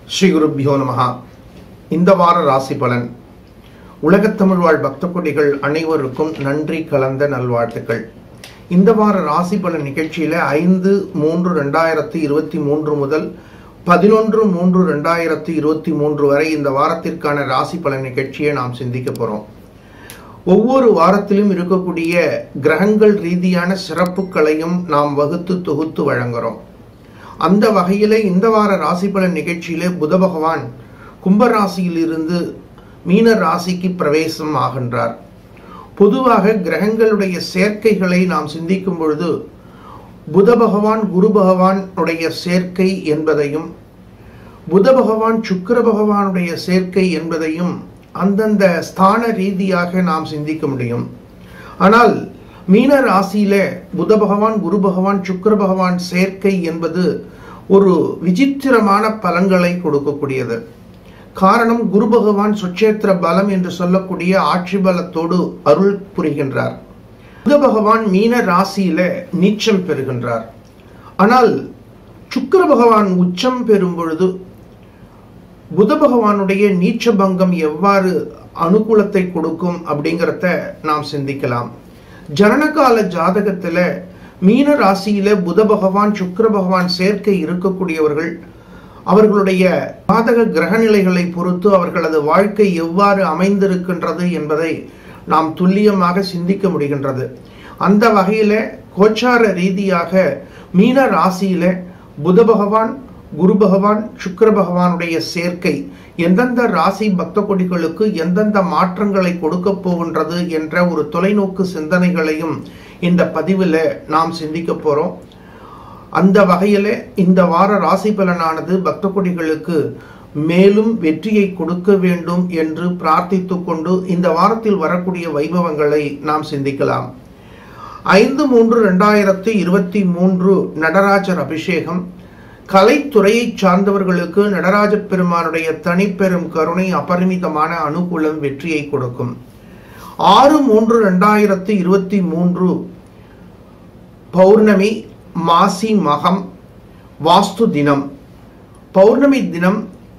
ஸ்ரீ குருப்பியோ நமகா இந்த வார ராசி பலன் உலகத் தமிழ் வாழ் பக்த கொடிகள் அனைவருக்கும் நன்றி கலந்த நல்வாழ்த்துக்கள் இந்த வார ராசி பலன் நிகழ்ச்சியில ஐந்து மூன்று ரெண்டாயிரத்தி இருபத்தி மூன்று முதல் பதினொன்று மூன்று ரெண்டாயிரத்தி இருபத்தி மூன்று வரை இந்த வாரத்திற்கான ராசி பலன் நிகழ்ச்சியை நாம் சிந்திக்க போறோம் ஒவ்வொரு வாரத்திலும் இருக்கக்கூடிய கிரகங்கள் ரீதியான சிறப்புகளையும் நாம் வகுத்து தொகுத்து வழங்குறோம் அந்த வகையிலே இந்த வார ராசி பலன் நிகழ்ச்சியிலே புத பகவான் கும்பராசியில் இருந்து மீன ராசிக்கு பிரவேசம் ஆகின்றார் பொதுவாக கிரகங்களுடைய சேர்க்கைகளை நாம் சிந்திக்கும் பொழுது புத பகவான் குரு பகவான் உடைய சேர்க்கை என்பதையும் புத பகவான் சுக்கிர பகவானுடைய சேர்க்கை என்பதையும் அந்தந்த ஸ்தான ரீதியாக நாம் சிந்திக்க முடியும் ஆனால் மீன ராசியில புத பகவான் குரு பகவான் சுக்கிர பகவான் சேர்க்கை என்பது ஒரு விசித்திரமான பலன்களை கொடுக்கக்கூடியது காரணம் குரு பகவான் சுட்சேத்திர பலம் என்று சொல்லக்கூடிய ஆட்சி பலத்தோடு அருள் புரிகின்றார் புத பகவான் மீன ராசியில நீச்சம் பெறுகின்றார் ஆனால் சுக்கிர பகவான் உச்சம் பெறும் பொழுது புத பகவானுடைய நீச்ச பங்கம் எவ்வாறு அனுகூலத்தை கொடுக்கும் அப்படிங்கிறத நாம் சிந்திக்கலாம் ஜனனகால ஜாதகத்துல மீன ராசியில புத பகவான் சுக்கிர பகவான் சேர்க்கை இருக்கக்கூடியவர்கள் அவர்களுடைய ஜாதக கிரகநிலைகளை பொறுத்து அவர்களது வாழ்க்கை எவ்வாறு அமைந்திருக்கின்றது என்பதை நாம் துல்லியமாக சிந்திக்க முடிகின்றது அந்த வகையில கோச்சார ரீதியாக மீன ராசியில புத பகவான் குரு பகவான் சுக்கிர பகவானுடைய சேர்க்கை எந்தெந்த ராசி பக்த கொடிகளுக்கு எந்தெந்த மாற்றங்களை கொடுக்க போகின்றது என்ற ஒரு தொலைநோக்கு சிந்தனைகளையும் இந்த பதிவில் நாம் சிந்திக்க போறோம் அந்த வகையில இந்த வார ராசி பலனானது பக்த கொடிகளுக்கு மேலும் வெற்றியை கொடுக்க வேண்டும் என்று பிரார்த்தித்து கொண்டு இந்த வாரத்தில் வரக்கூடிய வைபவங்களை நாம் சிந்திக்கலாம் ஐந்து மூன்று ரெண்டாயிரத்தி இருபத்தி மூன்று நடராஜர் அபிஷேகம் கலைத்துறையை சார்ந்தவர்களுக்கு நடராஜ பெருமானுடைய தனிப்பெரும் கருணை அபரிமிதமான அனுகூலம் வெற்றியை கொடுக்கும் ஆறு மூன்று ரெண்டாயிரத்தி இருபத்தி மூன்று பௌர்ணமி மாசி மகம் வாஸ்து தினம் பௌர்ணமி தினம்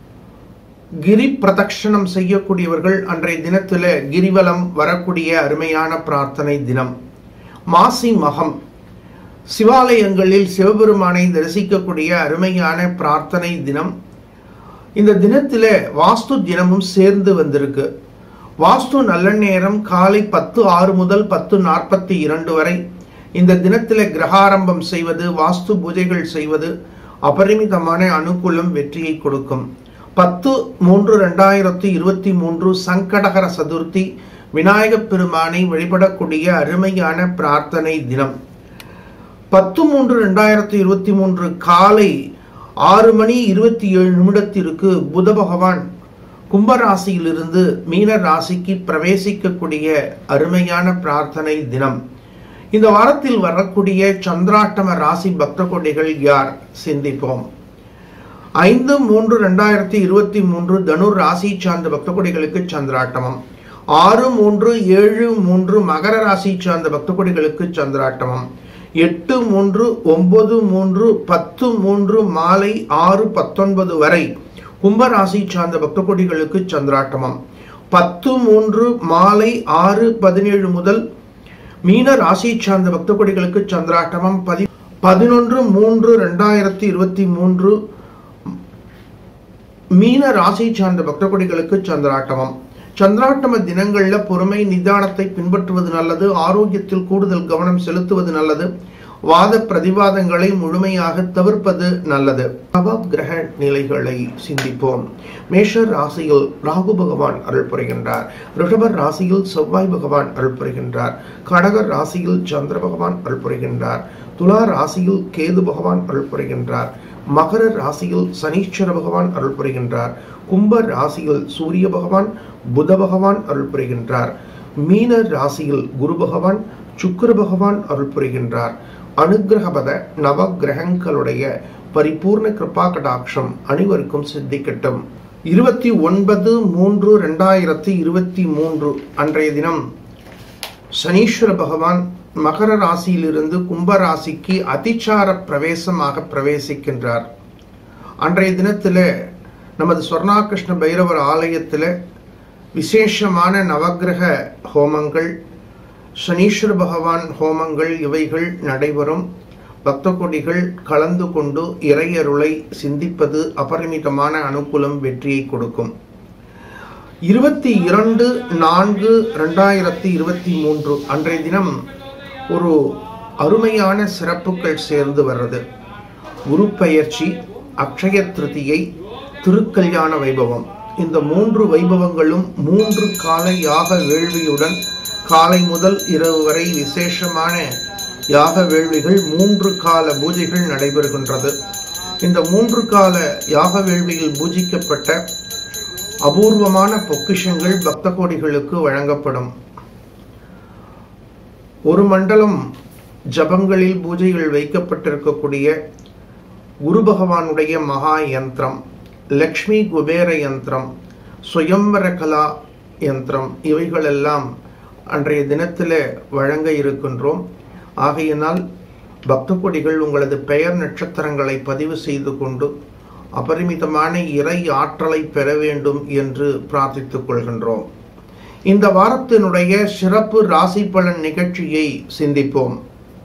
கிரி பிரதட்சணம் செய்யக்கூடியவர்கள் அன்றைய தினத்தில் கிரிவலம் வரக்கூடிய அருமையான பிரார்த்தனை தினம் மாசி மகம் சிவாலயங்களில் சிவபெருமானை தரிசிக்கக்கூடிய அருமையான பிரார்த்தனை தினம் இந்த தினத்தில் வாஸ்து தினமும் சேர்ந்து வந்திருக்கு வாஸ்து நல்ல நேரம் காலை பத்து ஆறு முதல் பத்து நாற்பத்தி இரண்டு வரை இந்த தினத்தில் கிரகாரம்பம் செய்வது வாஸ்து பூஜைகள் செய்வது அபரிமிதமான அனுகூலம் வெற்றியை கொடுக்கும் பத்து மூன்று ரெண்டாயிரத்தி இருபத்தி மூன்று சங்கடகர சதுர்த்தி விநாயகப் பெருமானை வழிபடக்கூடிய அருமையான பிரார்த்தனை தினம் பத்து மூன்று ரெண்டாயிரத்தி இருபத்தி மூன்று காலை ஆறு மணி இருபத்தி ஏழு நிமிடத்திற்கு புத பகவான் கும்பராசியிலிருந்து மீன ராசிக்கு பிரவேசிக்கக்கூடிய அருமையான பிரார்த்தனை தினம் இந்த வாரத்தில் வரக்கூடிய சந்திராட்டம ராசி பக்த கொடிகள் யார் சிந்திப்போம் ஐந்து மூன்று ரெண்டாயிரத்தி இருபத்தி மூன்று தனுர் ராசி சார்ந்த பக்த கொடிகளுக்கு சந்திராட்டமம் ஆறு மூன்று ஏழு மூன்று மகர ராசி சார்ந்த பக்த கொடிகளுக்கு சந்திராட்டமம் எட்டு மூன்று ஒன்பது மூன்று பத்து மூன்று மாலை ஆறு பத்தொன்பது வரை கும்பராசி சார்ந்த பக்த கொடிகளுக்கு சந்திராட்டமம் பத்து மூன்று மாலை ஆறு பதினேழு முதல் மீன ராசி சார்ந்த பக்த கொடிகளுக்கு சந்திராட்டமம் பதி பதினொன்று மூன்று ரெண்டாயிரத்தி இருபத்தி மூன்று மீன ராசி சார்ந்த பக்த கொடிகளுக்கு சந்திராட்டமம் சந்திராட்டம தினங்கள்ல பொறுமை நிதானத்தை பின்பற்றுவது நல்லது ஆரோக்கியத்தில் கூடுதல் கவனம் செலுத்துவது நல்லது வாத பிரதிவாதங்களை முழுமையாக தவிர்ப்பது நல்லது நவ கிரக நிலைகளை சிந்திப்போம் மேஷர் ராசியில் ராகு பகவான் அருள் புரிகின்றார் ரிஷபர் ராசியில் செவ்வாய் பகவான் அருள் புரிகின்றார் கடகர் ராசியில் சந்திர பகவான் அருள் புரிகின்றார் துலா ராசியில் கேது பகவான் அருள் புரிகின்றார் மகர ராசியில் சனீஸ்வர பகவான் அருள் புரிகின்றார் கும்ப ராசியில் சூரிய பகவான் புத பகவான் அருள் புரிகின்றார் மீன ராசியில் குரு பகவான் சுக்கிர பகவான் அருள் புரிகின்றார் அனுகிரகபத நவ கிரகங்களுடைய பரிபூர்ண கிருபா கடாட்சம் அனைவருக்கும் சித்திக்கட்டும் இருபத்தி ஒன்பது மூன்று ரெண்டாயிரத்தி இருபத்தி மூன்று அன்றைய தினம் சனீஸ்வர பகவான் மகர ராசியிலிருந்து கும்ப ராசிக்கு அதிச்சார பிரவேசமாக பிரவேசிக்கின்றார் அன்றைய தினத்தில் நமது சொர்ணாகிருஷ்ண பைரவர் ஆலயத்தில் விசேஷமான நவக்கிரக ஹோமங்கள் சனீஸ்வர பகவான் ஹோமங்கள் இவைகள் நடைபெறும் பக்த கொடிகள் கலந்து கொண்டு இறையருளை சிந்திப்பது அபரிமிதமான அனுகூலம் வெற்றியை கொடுக்கும் இருபத்தி இரண்டு நான்கு ரெண்டாயிரத்தி இருபத்தி மூன்று அன்றைய தினம் ஒரு அருமையான சிறப்புகள் சேர்ந்து வர்றது குரு பெயர்ச்சி அக்ஷய திருதியை திருக்கல்யாண வைபவம் இந்த மூன்று வைபவங்களும் மூன்று கால யாக வேள்வியுடன் காலை முதல் இரவு வரை விசேஷமான யாக வேள்விகள் மூன்று கால பூஜைகள் நடைபெறுகின்றது இந்த மூன்று கால யாக வேள்வியில் பூஜிக்கப்பட்ட அபூர்வமான பொக்கிஷங்கள் பக்த கோடிகளுக்கு வழங்கப்படும் ஒரு மண்டலம் ஜபங்களில் பூஜைகள் வைக்கப்பட்டிருக்கக்கூடிய குரு பகவானுடைய மகா யந்திரம் லக்ஷ்மி குபேர யந்திரம் சுயம்பர கலா யந்திரம் இவைகளெல்லாம் அன்றைய தினத்தில் வழங்க இருக்கின்றோம் ஆகையினால் பக்த கொடிகள் உங்களது பெயர் நட்சத்திரங்களை பதிவு செய்து கொண்டு அபரிமிதமான இறை ஆற்றலை பெற வேண்டும் என்று பிரார்த்தித்துக் கொள்கின்றோம் இந்த வாரத்தினுடைய சிறப்பு ராசி பலன் நிகழ்ச்சியை சிந்திப்போம்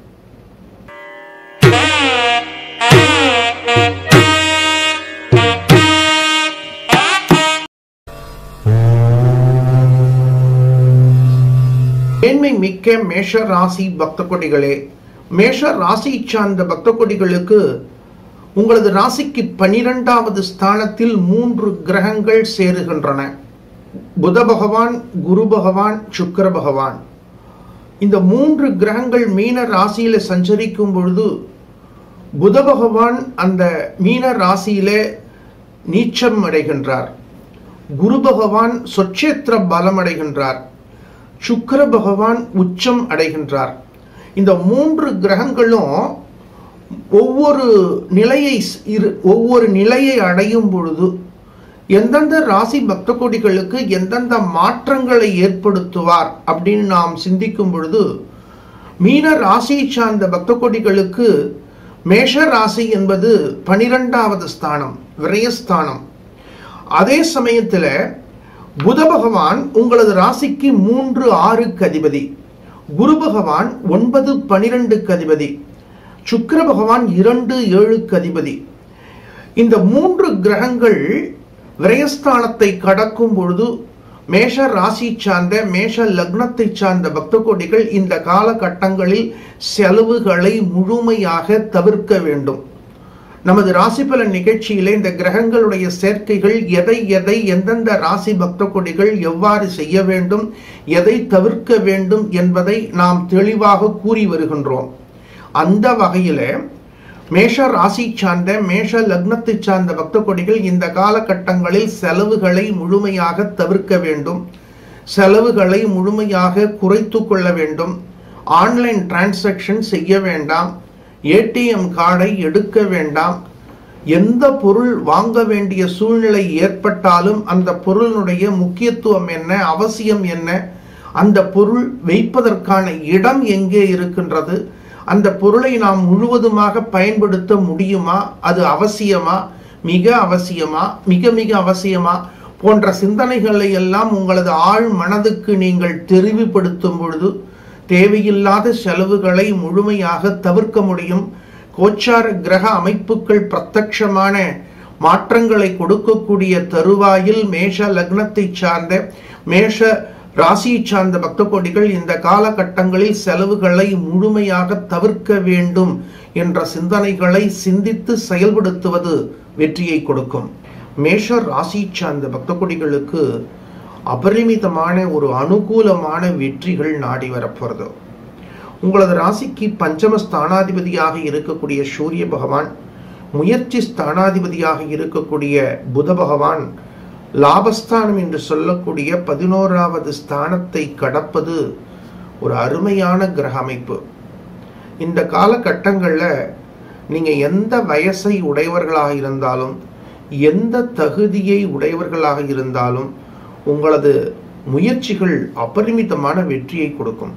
மேன்மை மிக்க மேஷ ராசி பக்த கொடிகளே மேஷ ராசி சார்ந்த பக்த கொடிகளுக்கு உங்களது ராசிக்கு பனிரெண்டாவது ஸ்தானத்தில் மூன்று கிரகங்கள் சேருகின்றன புத பகவான் குரு பகவான் சுக்கர பகவான் இந்த மூன்று கிரகங்கள் மீன ராசியில சஞ்சரிக்கும் பொழுது புத பகவான் அந்த மீன ராசியில நீச்சம் அடைகின்றார் குரு பகவான் சொச்சேத்திர பலம் அடைகின்றார் சுக்கர பகவான் உச்சம் அடைகின்றார் இந்த மூன்று கிரகங்களும் ஒவ்வொரு நிலையை இரு ஒவ்வொரு நிலையை அடையும் பொழுது எந்தெந்த ராசி பக்த கோடிகளுக்கு எந்தெந்த மாற்றங்களை ஏற்படுத்துவார் அப்படின்னு நாம் சிந்திக்கும் பொழுது மீன ராசியை சார்ந்த பக்த கோடிகளுக்கு மேஷ ராசி என்பது பனிரெண்டாவது ஸ்தானம் விரயஸ்தானம் அதே சமயத்தில் புத பகவான் உங்களது ராசிக்கு மூன்று ஆறுக்கு அதிபதி குரு பகவான் ஒன்பது பனிரெண்டுக்கு அதிபதி சுக்கர பகவான் இரண்டு ஏழுக்கு அதிபதி இந்த மூன்று கிரகங்கள் விரயஸ்தானத்தை கடக்கும் பொழுது மேஷ ராசி சார்ந்த மேஷ லக்னத்தை சார்ந்த பக்த கோடிகள் இந்த காலகட்டங்களில் செலவுகளை முழுமையாக தவிர்க்க வேண்டும் நமது ராசி பலன் நிகழ்ச்சியிலே இந்த கிரகங்களுடைய சேர்க்கைகள் எதை எதை எந்தெந்த ராசி பக்த கொடிகள் எவ்வாறு செய்ய வேண்டும் எதை தவிர்க்க வேண்டும் என்பதை நாம் தெளிவாக கூறி வருகின்றோம் அந்த வகையில மேஷ ராசி சார்ந்த மேஷ லக்னத்தை சார்ந்த பக்த கொடிகள் இந்த காலகட்டங்களில் செலவுகளை முழுமையாக தவிர்க்க வேண்டும் செலவுகளை முழுமையாக குறைத்து கொள்ள வேண்டும் ஆன்லைன் டிரான்சாக்ஷன் செய்ய வேண்டாம் ஏடிஎம் கார்டை எடுக்க வேண்டாம் எந்த பொருள் வாங்க வேண்டிய சூழ்நிலை ஏற்பட்டாலும் அந்த பொருளினுடைய முக்கியத்துவம் என்ன அவசியம் என்ன அந்த பொருள் வைப்பதற்கான இடம் எங்கே இருக்கின்றது அந்த பொருளை நாம் முழுவதுமாக பயன்படுத்த முடியுமா அது அவசியமா மிக அவசியமா மிக மிக அவசியமா போன்ற சிந்தனைகளை எல்லாம் உங்களது ஆழ் மனதுக்கு நீங்கள் தெரிவுபடுத்தும் பொழுது தேவையில்லாத செலவுகளை முழுமையாக தவிர்க்க முடியும் கோச்சார கிரக அமைப்புகள் பிரத்யட்சமான மாற்றங்களை கொடுக்கக்கூடிய தருவாயில் மேஷ லக்னத்தை சார்ந்த மேஷ ராசியை சார்ந்த பக்த கோடிகள் இந்த காலகட்டங்களில் செலவுகளை முழுமையாக தவிர்க்க வேண்டும் என்ற சிந்தனைகளை சிந்தித்து செயல்படுத்துவது வெற்றியை கொடுக்கும் மேஷ ராசி சார்ந்த பக்த கொடிகளுக்கு அபரிமிதமான ஒரு அனுகூலமான வெற்றிகள் நாடி வரப்போறது உங்களது ராசிக்கு பஞ்சம ஸ்தானாதிபதியாக இருக்கக்கூடிய சூரிய பகவான் முயற்சி ஸ்தானாதிபதியாக இருக்கக்கூடிய புத பகவான் லாபஸ்தானம் என்று சொல்லக்கூடிய பதினோராவது ஸ்தானத்தை கடப்பது ஒரு அருமையான கிரக அமைப்பு இந்த காலகட்டங்களில் நீங்கள் எந்த வயசை உடையவர்களாக இருந்தாலும் எந்த தகுதியை உடையவர்களாக இருந்தாலும் உங்களது முயற்சிகள் அபரிமிதமான வெற்றியை கொடுக்கும்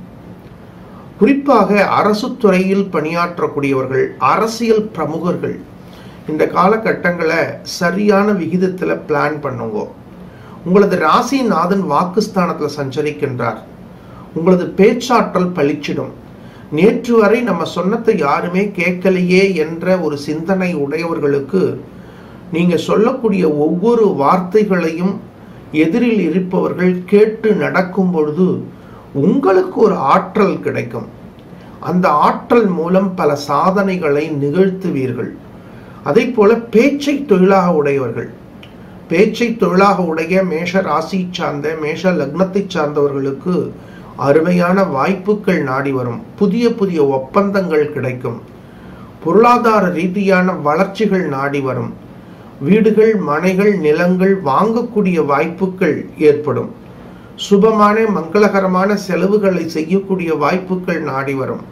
குறிப்பாக அரசு துறையில் பணியாற்றக்கூடியவர்கள் அரசியல் பிரமுகர்கள் இந்த காலகட்டங்களை சரியான விகிதத்துல பிளான் பண்ணுங்க உங்களது ராசிநாதன் வாக்குஸ்தானத்துல சஞ்சரிக்கின்றார் உங்களது பேச்சாற்றல் பளிச்சிடும் நேற்று வரை நம்ம சொன்னதை யாருமே கேட்கலையே என்ற ஒரு சிந்தனை உடையவர்களுக்கு நீங்க சொல்லக்கூடிய ஒவ்வொரு வார்த்தைகளையும் எதிரில் இருப்பவர்கள் கேட்டு நடக்கும் பொழுது உங்களுக்கு ஒரு ஆற்றல் கிடைக்கும் அந்த ஆற்றல் மூலம் பல சாதனைகளை நிகழ்த்துவீர்கள் அதே போல பேச்சை தொழிலாக உடையவர்கள் பேச்சை தொழிலாக உடைய மேஷ ராசி சார்ந்த மேஷ லக்னத்தை சார்ந்தவர்களுக்கு அருமையான வாய்ப்புகள் நாடி வரும் புதிய புதிய ஒப்பந்தங்கள் கிடைக்கும் பொருளாதார ரீதியான வளர்ச்சிகள் நாடி வரும் வீடுகள் மனைகள் நிலங்கள் வாங்கக்கூடிய வாய்ப்புகள் ஏற்படும் சுபமான மங்களகரமான செலவுகளை செய்யக்கூடிய வாய்ப்புகள் நாடி வரும்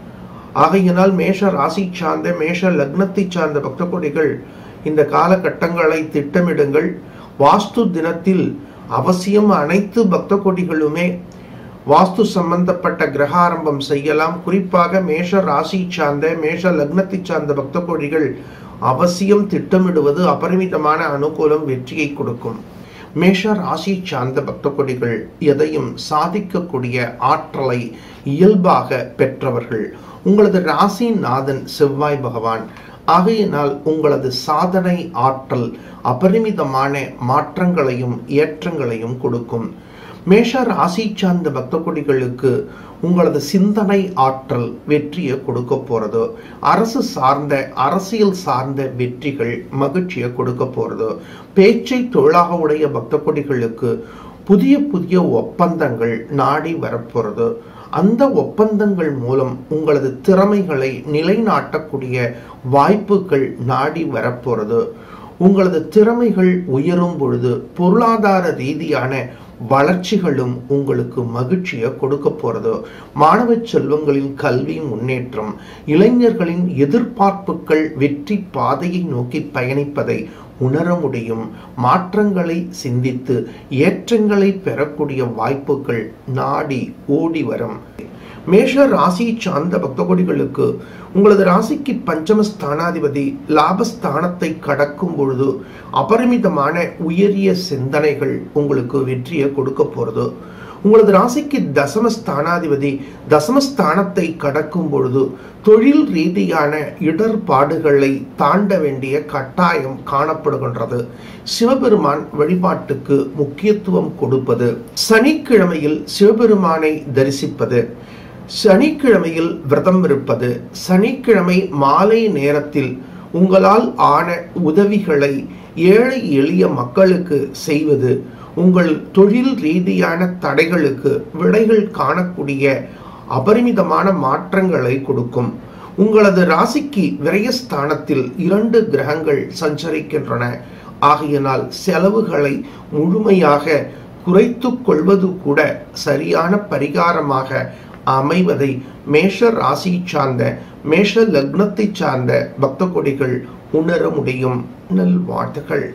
ஆகையினால் மேஷ ராசி சார்ந்த மேஷ லக்னத்தை சார்ந்த பக்த கொடிகள் இந்த காலகட்டங்களை திட்டமிடுங்கள் வாஸ்து தினத்தில் அவசியம் அனைத்து பக்த கொடிகளுமே வாஸ்து சம்பந்தப்பட்ட கிரகாரம்பம் செய்யலாம் குறிப்பாக மேஷ ராசி சார்ந்த மேஷ லக்னத்தை சார்ந்த பக்த கோடிகள் அவசியம் திட்டமிடுவது அபரிமிதமான அனுகூலம் வெற்றியை கொடுக்கும் மேஷ ராசி சார்ந்த பக்த கொடிகள் எதையும் சாதிக்கக்கூடிய ஆற்றலை இயல்பாக பெற்றவர்கள் உங்களது ராசி நாதன் செவ்வாய் பகவான் ஆகையினால் உங்களது சாதனை ஆற்றல் அபரிமிதமான மாற்றங்களையும் ஏற்றங்களையும் கொடுக்கும் மேஷ ராசி சார்ந்த பக்த கொடிகளுக்கு உங்களது சிந்தனை ஆற்றல் வெற்றியை கொடுக்க போறது அரசு சார்ந்த அரசியல் சார்ந்த வெற்றிகள் மகிழ்ச்சியை கொடுக்க போறது பேச்சை தொழிலாக உடைய பக்த கொடிகளுக்கு புதிய புதிய ஒப்பந்தங்கள் நாடி வரப்போறது அந்த ஒப்பந்தங்கள் மூலம் உங்களது திறமைகளை நிலைநாட்டக்கூடிய வாய்ப்புகள் நாடி வரப்போறது உங்களது திறமைகள் உயரும் பொழுது பொருளாதார ரீதியான வளர்ச்சிகளும் உங்களுக்கு மகிழ்ச்சியை கொடுக்க போறது மாணவ செல்வங்களின் கல்வி முன்னேற்றம் இளைஞர்களின் எதிர்பார்ப்புகள் வெற்றி பாதையை நோக்கி பயணிப்பதை உணர முடியும் மாற்றங்களை சிந்தித்து ஏற்றங்களை பெறக்கூடிய வாய்ப்புகள் நாடி ஓடி வரும் மேஷ ராசி சார்ந்த பக்தகோடிகளுக்கு உங்களது ராசிக்கு பஞ்சம ஸ்தானாதிபதி லாபஸ்தானத்தை கடக்கும் பொழுது அபரிமிதமான உயரிய சிந்தனைகள் உங்களுக்கு வெற்றியை கொடுக்க போறது உங்களது ராசிக்கு தசம ஸ்தானாதிபதி தசமஸ்தானத்தை கடக்கும் பொழுது தொழில் ரீதியான இடர்பாடுகளை தாண்ட வேண்டிய கட்டாயம் காணப்படுகின்றது சிவபெருமான் வழிபாட்டுக்கு முக்கியத்துவம் கொடுப்பது சனிக்கிழமையில் சிவபெருமானை தரிசிப்பது சனிக்கிழமையில் விரதம் இருப்பது சனிக்கிழமை மாலை நேரத்தில் உங்களால் ஆன உதவிகளை ஏழை எளிய மக்களுக்கு செய்வது உங்கள் தொழில் ரீதியான தடைகளுக்கு விடைகள் காணக்கூடிய அபரிமிதமான மாற்றங்களை கொடுக்கும் உங்களது ராசிக்கு விரயஸ்தானத்தில் இரண்டு கிரகங்கள் சஞ்சரிக்கின்றன ஆகையினால் செலவுகளை முழுமையாக குறைத்து கொள்வது கூட சரியான பரிகாரமாக அமைவதை மேஷ ராசி சார்ந்த மேஷ லக்னத்தை சார்ந்த பக்த கொடிகள் உணர முடியும் நல்வாழ்த்துகள்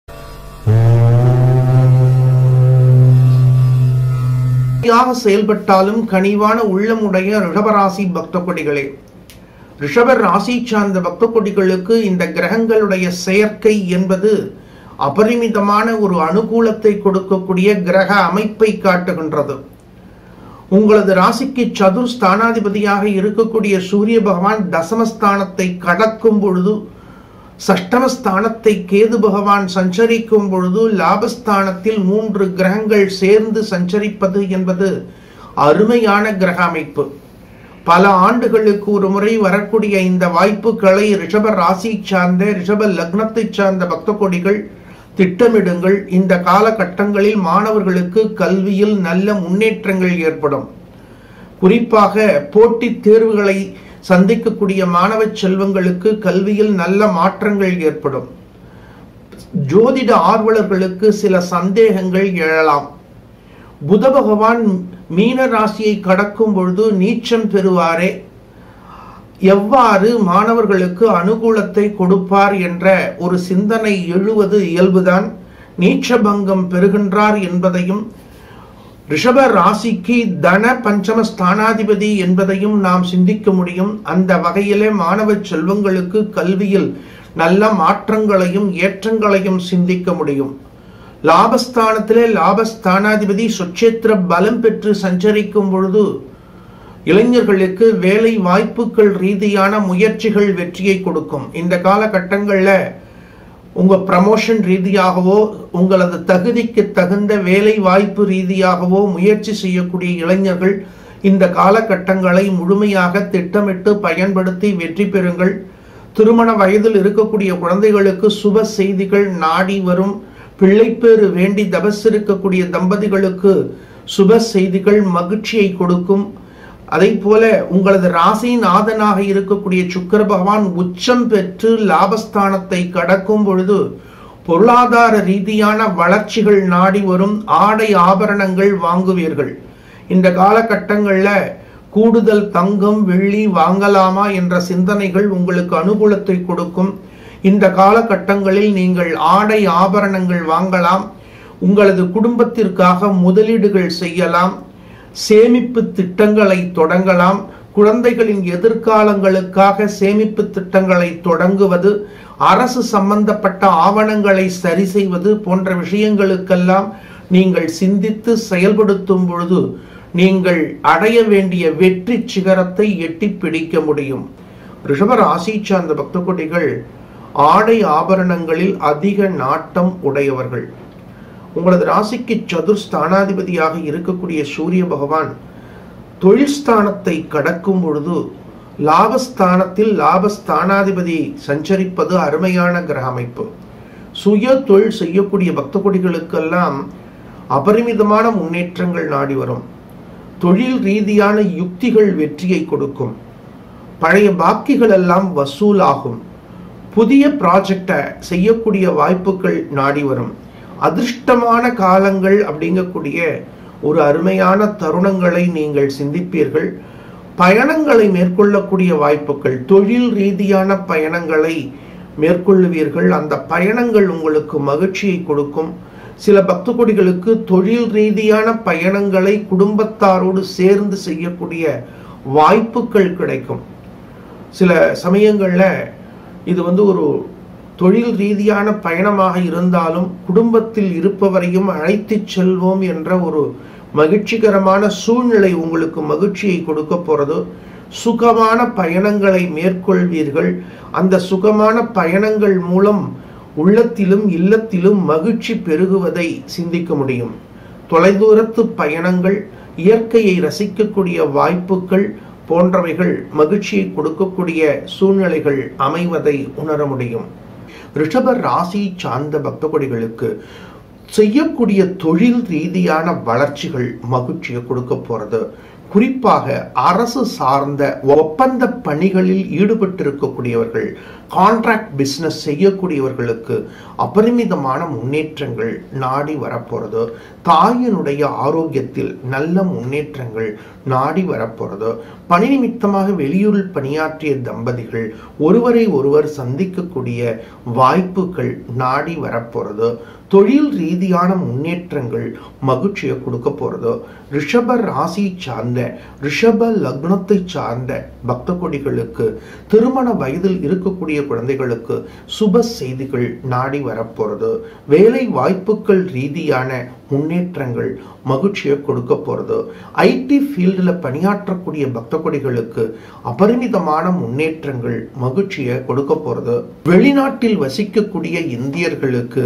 யாக செயல்பட்டாலும் கனிவான உள்ளமுடைய ரிஷபராசி பக்த கொடிகளே ரிஷப ராசி சார்ந்த பக்த கொடிகளுக்கு இந்த கிரகங்களுடைய செயற்கை என்பது அபரிமிதமான ஒரு அனுகூலத்தை கொடுக்கக்கூடிய கிரக அமைப்பை காட்டுகின்றது உங்களது ராசிக்கு சதுர் ஸ்தானாதிபதியாக இருக்கக்கூடிய சூரிய பகவான் தசமஸ்தானத்தை கடக்கும் பொழுது சஷ்டமஸ்தானத்தை கேது பகவான் சஞ்சரிக்கும் பொழுது லாபஸ்தானத்தில் மூன்று கிரகங்கள் சேர்ந்து சஞ்சரிப்பது என்பது அருமையான கிரக அமைப்பு பல ஆண்டுகளுக்கு ஒரு முறை வரக்கூடிய இந்த வாய்ப்புகளை ரிஷப ராசி சார்ந்த ரிஷப லக்னத்தை சார்ந்த பக்த கொடிகள் திட்டமிடுங்கள் இந்த காலகட்டங்களில் மாணவர்களுக்கு கல்வியில் நல்ல முன்னேற்றங்கள் ஏற்படும் குறிப்பாக போட்டித் தேர்வுகளை சந்திக்கக்கூடிய மாணவ செல்வங்களுக்கு கல்வியில் நல்ல மாற்றங்கள் ஏற்படும் ஜோதிட ஆர்வலர்களுக்கு சில சந்தேகங்கள் எழலாம் புத பகவான் மீன ராசியை கடக்கும் பொழுது நீச்சம் பெறுவாரே எவ்வாறு மாணவர்களுக்கு அனுகூலத்தை கொடுப்பார் என்ற ஒரு சிந்தனை எழுவது இயல்புதான் நீச்சபங்கம் பெறுகின்றார் என்பதையும் ரிஷப ராசிக்கு தன பஞ்சம ஸ்தானாதிபதி என்பதையும் நாம் சிந்திக்க முடியும் அந்த வகையிலே மாணவ செல்வங்களுக்கு கல்வியில் நல்ல மாற்றங்களையும் ஏற்றங்களையும் சிந்திக்க முடியும் லாபஸ்தானத்திலே லாபஸ்தானாதிபதி சுட்சேத்திர பலம் பெற்று சஞ்சரிக்கும் பொழுது இளைஞர்களுக்கு வேலை வாய்ப்புகள் ரீதியான முயற்சிகள் வெற்றியை கொடுக்கும் இந்த காலகட்டங்களில் உங்க ப்ரமோஷன் ரீதியாகவோ உங்களது தகுதிக்கு தகுந்த வேலை வாய்ப்பு ரீதியாகவோ முயற்சி செய்யக்கூடிய இளைஞர்கள் இந்த காலகட்டங்களை முழுமையாக திட்டமிட்டு பயன்படுத்தி வெற்றி பெறுங்கள் திருமண வயதில் இருக்கக்கூடிய குழந்தைகளுக்கு சுப செய்திகள் நாடி வரும் பிள்ளைப்பேறு வேண்டி தபசிருக்கக்கூடிய தம்பதிகளுக்கு சுப செய்திகள் மகிழ்ச்சியை கொடுக்கும் அதை போல உங்களது ராசிநாதனாக இருக்கக்கூடிய சுக்கர பகவான் உச்சம் பெற்று லாபஸ்தானத்தை கடக்கும் பொழுது பொருளாதார ரீதியான வளர்ச்சிகள் நாடி வரும் ஆடை ஆபரணங்கள் வாங்குவீர்கள் இந்த காலகட்டங்களில் கூடுதல் தங்கம் வெள்ளி வாங்கலாமா என்ற சிந்தனைகள் உங்களுக்கு அனுகூலத்தை கொடுக்கும் இந்த காலகட்டங்களில் நீங்கள் ஆடை ஆபரணங்கள் வாங்கலாம் உங்களது குடும்பத்திற்காக முதலீடுகள் செய்யலாம் சேமிப்பு திட்டங்களை தொடங்கலாம் குழந்தைகளின் எதிர்காலங்களுக்காக சேமிப்பு திட்டங்களை தொடங்குவது அரசு சம்பந்தப்பட்ட ஆவணங்களை சரி செய்வது போன்ற விஷயங்களுக்கெல்லாம் நீங்கள் சிந்தித்து செயல்படுத்தும் பொழுது நீங்கள் அடைய வேண்டிய வெற்றி சிகரத்தை எட்டி பிடிக்க முடியும் ரிஷப ராசி சார்ந்த பக்த கொடிகள் ஆடை ஆபரணங்களில் அதிக நாட்டம் உடையவர்கள் உங்களது ராசிக்கு சதுர் ஸ்தானாதிபதியாக இருக்கக்கூடிய சூரிய பகவான் தொழில் ஸ்தானத்தை கடக்கும் பொழுது லாபஸ்தானத்தில் லாபஸ்தானாதிபதி சஞ்சரிப்பது அருமையான கிரக அமைப்பு சுய தொழில் செய்யக்கூடிய பக்த கொடிகளுக்கெல்லாம் அபரிமிதமான முன்னேற்றங்கள் நாடி வரும் தொழில் ரீதியான யுக்திகள் வெற்றியை கொடுக்கும் பழைய பாக்கிகள் எல்லாம் வசூலாகும் புதிய ப்ராஜெக்டை செய்யக்கூடிய வாய்ப்புகள் நாடி வரும் அதிர்ஷ்டமான காலங்கள் அப்படிங்கக்கூடிய ஒரு அருமையான தருணங்களை நீங்கள் சிந்திப்பீர்கள் பயணங்களை மேற்கொள்ளக்கூடிய வாய்ப்புகள் தொழில் ரீதியான பயணங்களை மேற்கொள்ளுவீர்கள் அந்த பயணங்கள் உங்களுக்கு மகிழ்ச்சியை கொடுக்கும் சில பக்த கொடிகளுக்கு தொழில் ரீதியான பயணங்களை குடும்பத்தாரோடு சேர்ந்து செய்யக்கூடிய வாய்ப்புகள் கிடைக்கும் சில சமயங்களில் இது வந்து ஒரு தொழில் ரீதியான பயணமாக இருந்தாலும் குடும்பத்தில் இருப்பவரையும் அழைத்துச் செல்வோம் என்ற ஒரு மகிழ்ச்சிகரமான சூழ்நிலை உங்களுக்கு மகிழ்ச்சியை கொடுக்க போறது சுகமான பயணங்களை மேற்கொள்வீர்கள் அந்த சுகமான பயணங்கள் மூலம் உள்ளத்திலும் இல்லத்திலும் மகிழ்ச்சி பெருகுவதை சிந்திக்க முடியும் தொலைதூரத்து பயணங்கள் இயற்கையை ரசிக்கக்கூடிய வாய்ப்புகள் போன்றவைகள் மகிழ்ச்சியை கொடுக்கக்கூடிய சூழ்நிலைகள் அமைவதை உணர முடியும் ரிஷப ராசி சார்ந்த பக்த கொடிகளுக்கு செய்யக்கூடிய தொழில் ரீதியான வளர்ச்சிகள் மகிழ்ச்சியை கொடுக்க போறது குறிப்பாக அரசு சார்ந்த ஒப்பந்த பணிகளில் ஈடுபட்டிருக்கக்கூடியவர்கள் கான்ட்ராக்ட் பிசினஸ் செய்யக்கூடியவர்களுக்கு அபரிமிதமான முன்னேற்றங்கள் நாடி வரப்போறது தாயினுடைய ஆரோக்கியத்தில் நல்ல முன்னேற்றங்கள் நாடி வரப்போறது பணி நிமித்தமாக வெளியூரில் பணியாற்றிய தம்பதிகள் ஒருவரை ஒருவர் சந்திக்கக்கூடிய வாய்ப்புகள் நாடி வரப்போறது தொழில் ரீதியான முன்னேற்றங்கள் மகிழ்ச்சியை கொடுக்க போறது ரிஷப ராசி சார்ந்த ரிஷப லக்னத்தை சார்ந்த பக்த கொடிகளுக்கு திருமண வயதில் இருக்கக்கூடிய குழந்தைகளுக்கு சுப செய்திகள் நாடி வரப்போறது வேலை வாய்ப்புகள் ரீதியான முன்னேற்றங்கள் மகிழ்ச்சியை கொடுக்க போறது ஐடி ஃபீல்டில் பணியாற்றக்கூடிய பக்த கொடிகளுக்கு அபரிமிதமான முன்னேற்றங்கள் மகிழ்ச்சியை கொடுக்க போறது வெளிநாட்டில் வசிக்கக்கூடிய இந்தியர்களுக்கு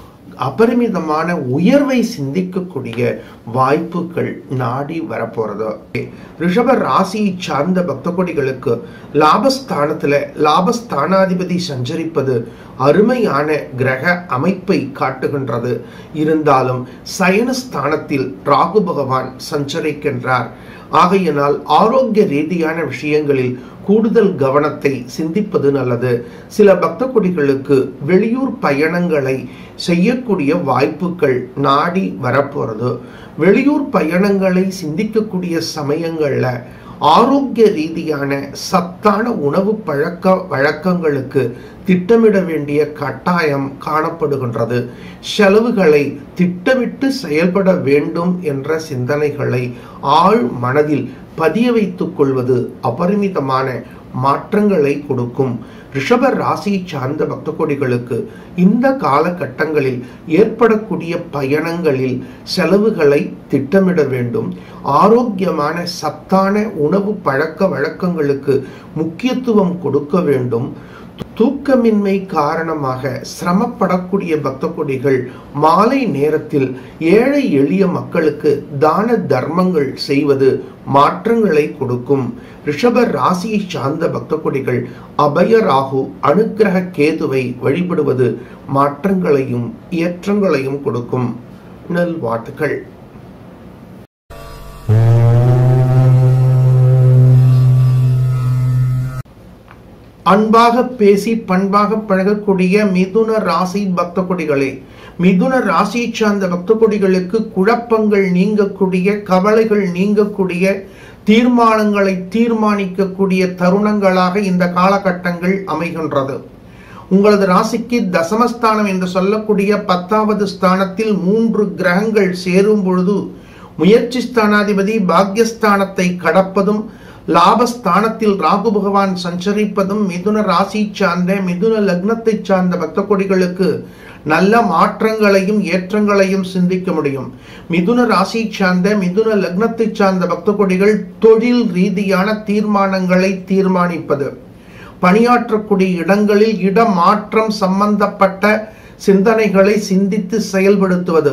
அபரிமிதமான உயர்வை சிந்திக்கக்கூடிய வாய்ப்புகள் நாடி வரப்போறது ரிஷப ராசியை சார்ந்த பக்த கொடிகளுக்கு லாபஸ்தானத்துல லாபஸ்தானாதிபதி சஞ்சரிப்பது அருமையான கிரக அமைப்பை காட்டுகின்றது இருந்தாலும் சயனஸ்தானத்தில் ராகு பகவான் சஞ்சரிக்கின்றார் ஆகையினால் ஆரோக்கிய ரீதியான விஷயங்களில் கூடுதல் கவனத்தை சிந்திப்பது நல்லது சில பக்த கொடிகளுக்கு வெளியூர் பயணங்களை செய்யக்கூடிய வாய்ப்புகள் நாடி வரப்போறது வெளியூர் பயணங்களை சிந்திக்கக்கூடிய சமயங்கள்ல ஆரோக்கிய ரீதியான சத்தான உணவு பழக்க வழக்கங்களுக்கு திட்டமிட வேண்டிய கட்டாயம் காணப்படுகின்றது செலவுகளை திட்டமிட்டு செயல்பட வேண்டும் என்ற சிந்தனைகளை ஆழ் மனதில் பதிய வைத்துக் கொள்வது அபரிமிதமான மாற்றங்களை கொடுக்கும் ரிஷப ராசியை சார்ந்த பக்த கோடிகளுக்கு இந்த காலகட்டங்களில் ஏற்படக்கூடிய பயணங்களில் செலவுகளை திட்டமிட வேண்டும் ஆரோக்கியமான சத்தான உணவு பழக்க வழக்கங்களுக்கு முக்கியத்துவம் கொடுக்க வேண்டும் தூக்கமின்மை காரணமாக சிரமப்படக்கூடிய பக்த கொடிகள் மாலை நேரத்தில் ஏழை எளிய மக்களுக்கு தான தர்மங்கள் செய்வது மாற்றங்களை கொடுக்கும் ரிஷப ராசியை சார்ந்த பக்த கொடிகள் அபய ராகு அனுக்கிரக கேதுவை வழிபடுவது மாற்றங்களையும் ஏற்றங்களையும் கொடுக்கும் நல்வாழ்த்துக்கள் அன்பாக பேசி பண்பாக பழகக்கூடிய மிதுன ராசி பக்த கொடிகளே மிதுன ராசியை சார்ந்த பக்த கொடிகளுக்கு குழப்பங்கள் நீங்கக்கூடிய கவலைகள் நீங்கக்கூடிய தீர்மானங்களை தீர்மானிக்கக்கூடிய தருணங்களாக இந்த காலகட்டங்கள் அமைகின்றது உங்களது ராசிக்கு தசமஸ்தானம் என்று சொல்லக்கூடிய பத்தாவது ஸ்தானத்தில் மூன்று கிரகங்கள் சேரும் பொழுது முயற்சி ஸ்தானாதிபதி பாக்யஸ்தானத்தை கடப்பதும் லாபஸ்தானத்தில் ராகு பகவான் சஞ்சரிப்பதும் மிதுன ராசி சார்ந்த மிதுன லக்னத்தை சார்ந்த பக்த கொடிகளுக்கு நல்ல மாற்றங்களையும் ஏற்றங்களையும் சிந்திக்க முடியும் மிதுன ராசி சார்ந்த மிதுன லக்னத்தை சார்ந்த பக்த கொடிகள் தொழில் ரீதியான தீர்மானங்களை தீர்மானிப்பது பணியாற்றக்கூடிய இடங்களில் இடமாற்றம் சம்பந்தப்பட்ட சிந்தனைகளை சிந்தித்து செயல்படுத்துவது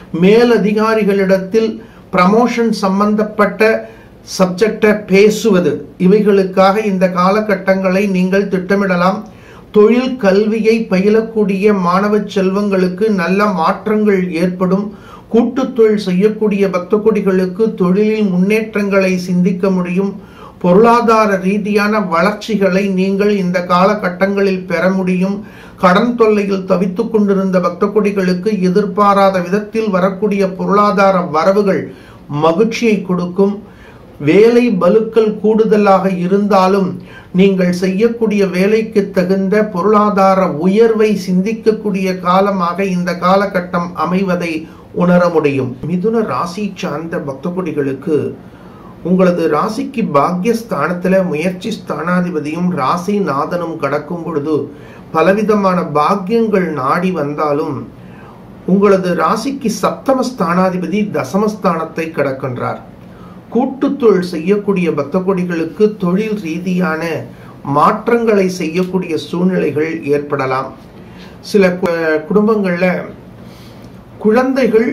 மேலதிகாரிகளிடத்தில் ப்ரமோஷன் சம்பந்தப்பட்ட சப்ஜெக்டை பேசுவது இவைகளுக்காக இந்த காலகட்டங்களை நீங்கள் திட்டமிடலாம் தொழில் கல்வியை பயிலக்கூடிய மாணவ செல்வங்களுக்கு நல்ல மாற்றங்கள் ஏற்படும் கூட்டு தொழில் செய்யக்கூடிய பக்த கொடிகளுக்கு தொழிலில் முன்னேற்றங்களை சிந்திக்க முடியும் பொருளாதார ரீதியான வளர்ச்சிகளை நீங்கள் இந்த காலகட்டங்களில் பெற முடியும் கடன் தொல்லையில் தவித்துக் கொண்டிருந்த பக்த கொடிகளுக்கு எதிர்பாராத விதத்தில் வரக்கூடிய பொருளாதார வரவுகள் மகிழ்ச்சியை கொடுக்கும் வேலை பலுக்கள் கூடுதலாக இருந்தாலும் நீங்கள் செய்யக்கூடிய வேலைக்கு தகுந்த பொருளாதார உயர்வை சிந்திக்கக்கூடிய காலமாக இந்த காலகட்டம் அமைவதை உணர முடியும் மிதுன ராசி சார்ந்த பக்தகுடிகளுக்கு உங்களது ராசிக்கு பாக்யஸ்தானத்துல முயற்சி ஸ்தானாதிபதியும் ராசி நாதனும் கடக்கும் பொழுது பலவிதமான பாக்கியங்கள் நாடி வந்தாலும் உங்களது ராசிக்கு சப்தம ஸ்தானாதிபதி தசமஸ்தானத்தை கடக்கின்றார் கூட்டு தொழில் செய்யக்கூடிய பக்த கொடிகளுக்கு தொழில் ரீதியான மாற்றங்களை செய்யக்கூடிய சூழ்நிலைகள் ஏற்படலாம் சில குடும்பங்கள்ல குழந்தைகள்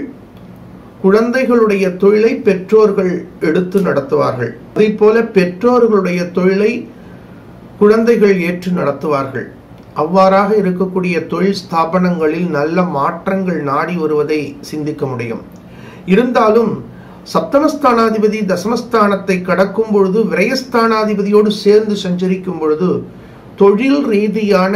குழந்தைகளுடைய தொழிலை பெற்றோர்கள் எடுத்து நடத்துவார்கள் அதே போல பெற்றோர்களுடைய தொழிலை குழந்தைகள் ஏற்று நடத்துவார்கள் அவ்வாறாக இருக்கக்கூடிய தொழில் ஸ்தாபனங்களில் நல்ல மாற்றங்கள் நாடி வருவதை சிந்திக்க முடியும் இருந்தாலும் சப்தமஸ்தானாதிபதி தசமஸ்தானத்தை கடக்கும் பொழுது விரயஸ்தானாதிபதியோடு சேர்ந்து சஞ்சரிக்கும் பொழுது தொழில் ரீதியான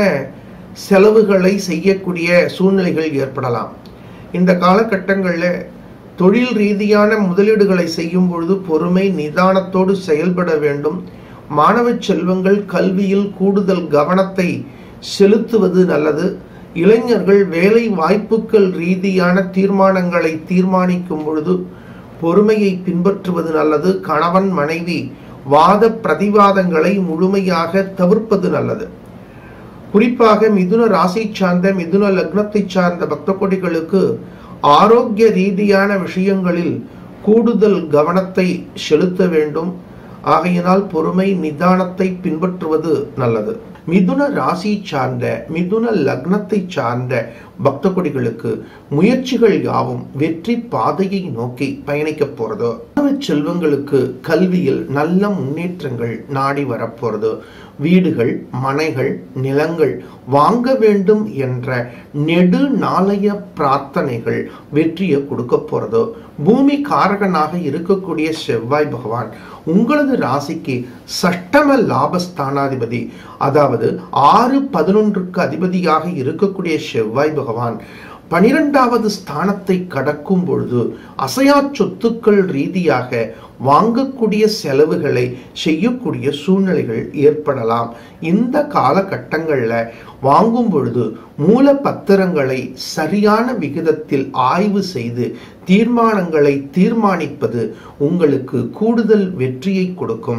செலவுகளை செய்யக்கூடிய சூழ்நிலைகள் ஏற்படலாம் இந்த காலகட்டங்களில் தொழில் ரீதியான முதலீடுகளை செய்யும் பொழுது பொறுமை நிதானத்தோடு செயல்பட வேண்டும் மாணவ செல்வங்கள் கல்வியில் கூடுதல் கவனத்தை செலுத்துவது நல்லது இளைஞர்கள் வேலை வாய்ப்புகள் ரீதியான தீர்மானங்களை தீர்மானிக்கும் பொழுது பொறுமையை பின்பற்றுவது நல்லது கணவன் மனைவி வாத பிரதிவாதங்களை முழுமையாக தவிர்ப்பது நல்லது குறிப்பாக மிதுன ராசி சார்ந்த மிதுன லக்னத்தை சார்ந்த பக்த கொடிகளுக்கு ஆரோக்கிய ரீதியான விஷயங்களில் கூடுதல் கவனத்தை செலுத்த வேண்டும் ஆகையினால் பொறுமை நிதானத்தை பின்பற்றுவது நல்லது மிதுன ராசி சார்ந்த மிதுன லக்னத்தை சார்ந்த பக்த கொடிகளுக்கு முயற்சிகள் யாவும் வெற்றி பாதையை நோக்கி பயணிக்க போறது செல்வங்களுக்கு கல்வியில் நல்ல முன்னேற்றங்கள் நாடி வரப்போறது வீடுகள் மனைகள் நிலங்கள் வாங்க வேண்டும் என்ற நெடு நாளைய பிரார்த்தனைகள் வெற்றியை கொடுக்க போறது பூமி காரகனாக இருக்கக்கூடிய செவ்வாய் பகவான் உங்களது ராசிக்கு சஷ்டம லாபஸ்தானாதிபதி அதாவது ஆறு பதினொன்றுக்கு அதிபதியாக இருக்கக்கூடிய செவ்வாய் பகவான் பனிரெண்டாவது ஸ்தானத்தை கடக்கும் பொழுது அசையா சொத்துக்கள் ரீதியாக வாங்கக்கூடிய செலவுகளை செய்யக்கூடிய சூழ்நிலைகள் ஏற்படலாம் இந்த காலகட்டங்களில் வாங்கும் பொழுது மூல பத்திரங்களை சரியான விகிதத்தில் ஆய்வு செய்து தீர்மானங்களை தீர்மானிப்பது உங்களுக்கு கூடுதல் வெற்றியை கொடுக்கும்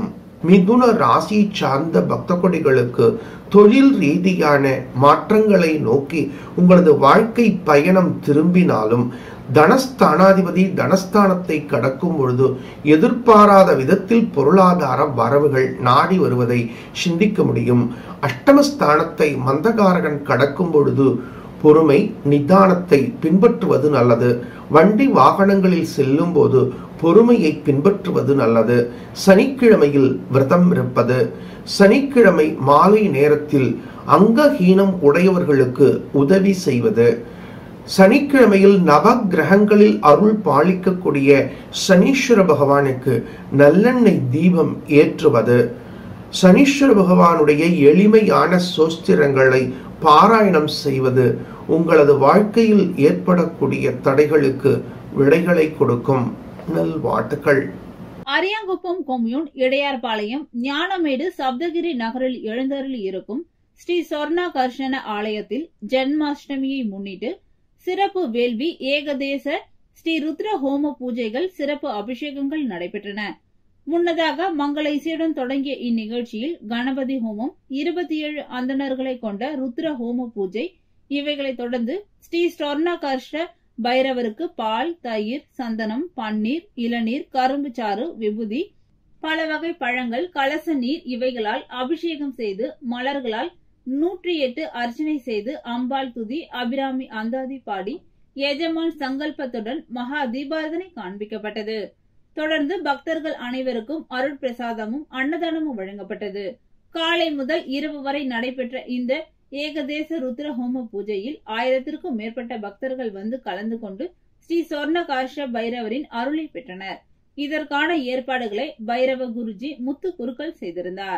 மிதுன ராசி சார்ந்த பக்த கொடிகளுக்கு தொழில் ரீதியான மாற்றங்களை நோக்கி உங்களது வாழ்க்கை பயணம் திரும்பினாலும் தனஸ்தானாதிபதி தனஸ்தானத்தை கடக்கும் பொழுது எதிர்பாராத விதத்தில் பொருளாதார வரவுகள் நாடி வருவதை சிந்திக்க முடியும் அஷ்டமஸ்தானத்தை மந்தகாரகன் கடக்கும் பொழுது பொறுமை நிதானத்தை பின்பற்றுவது நல்லது வண்டி வாகனங்களில் செல்லும் போது பொறுமையை பின்பற்றுவது நல்லது சனிக்கிழமையில் விரதம் இருப்பது சனிக்கிழமை மாலை நேரத்தில் அங்கஹீனம் உடையவர்களுக்கு உதவி செய்வது சனிக்கிழமையில் நவ கிரகங்களில் அருள் பாலிக்கக்கூடிய சனீஸ்வர பகவானுக்கு நல்லெண்ணெய் தீபம் ஏற்றுவது சனீஸ்வர பகவானுடைய எளிமையான சோஸ்திரங்களை பாராயணம் செய்வது உங்களது வாழ்க்கையில் ஏற்படக்கூடிய தடைகளுக்கு விடைகளை கொடுக்கும் நல்வாழ்த்துக்கள் அரியாங்குப்பம் கொம்யூன் இடையார்பாளையம் ஞானமேடு சப்தகிரி நகரில் எழுந்தருளி இருக்கும் ஸ்ரீ சொர்ணா கர்ஷன ஆலயத்தில் ஜென்மாஷ்டமியை முன்னிட்டு சிறப்பு வேள்வி ஏகதேச ஸ்ரீ ருத்ர ஹோம பூஜைகள் சிறப்பு அபிஷேகங்கள் நடைபெற்றன முன்னதாக மங்கள இசையுடன் தொடங்கிய இந்நிகழ்ச்சியில் கணபதி ஹோமம் இருபத்தி ஏழு அந்தணர்களை கொண்ட ருத்ர ஹோம பூஜை இவைகளை தொடர்ந்து ஸ்ரீ ஸ்வர்ணகர்ஷ பைரவருக்கு பால் தயிர் சந்தனம் பன்னீர் இளநீர் கரும்பு சாறு விபூதி பல வகை பழங்கள் கலச நீர் இவைகளால் அபிஷேகம் செய்து மலர்களால் நூற்றி எட்டு அர்ச்சனை செய்து அம்பாள் துதி அபிராமி அந்தாதி பாடி எஜமான் சங்கல்பத்துடன் மகா தீபாரதனை காண்பிக்கப்பட்டது தொடர்ந்து பக்தர்கள் அனைவருக்கும் அருள் பிரசாதமும் அன்னதானமும் வழங்கப்பட்டது காலை முதல் இரவு வரை நடைபெற்ற இந்த ஏகதேச ருத்ர ஹோம பூஜையில் ஆயிரத்திற்கும் மேற்பட்ட பக்தர்கள் வந்து கலந்து கொண்டு ஸ்ரீ சொர்ணகாஷ பைரவரின் அருளை பெற்றனர் இதற்கான ஏற்பாடுகளை பைரவ குருஜி முத்து குருக்கள் செய்திருந்தார்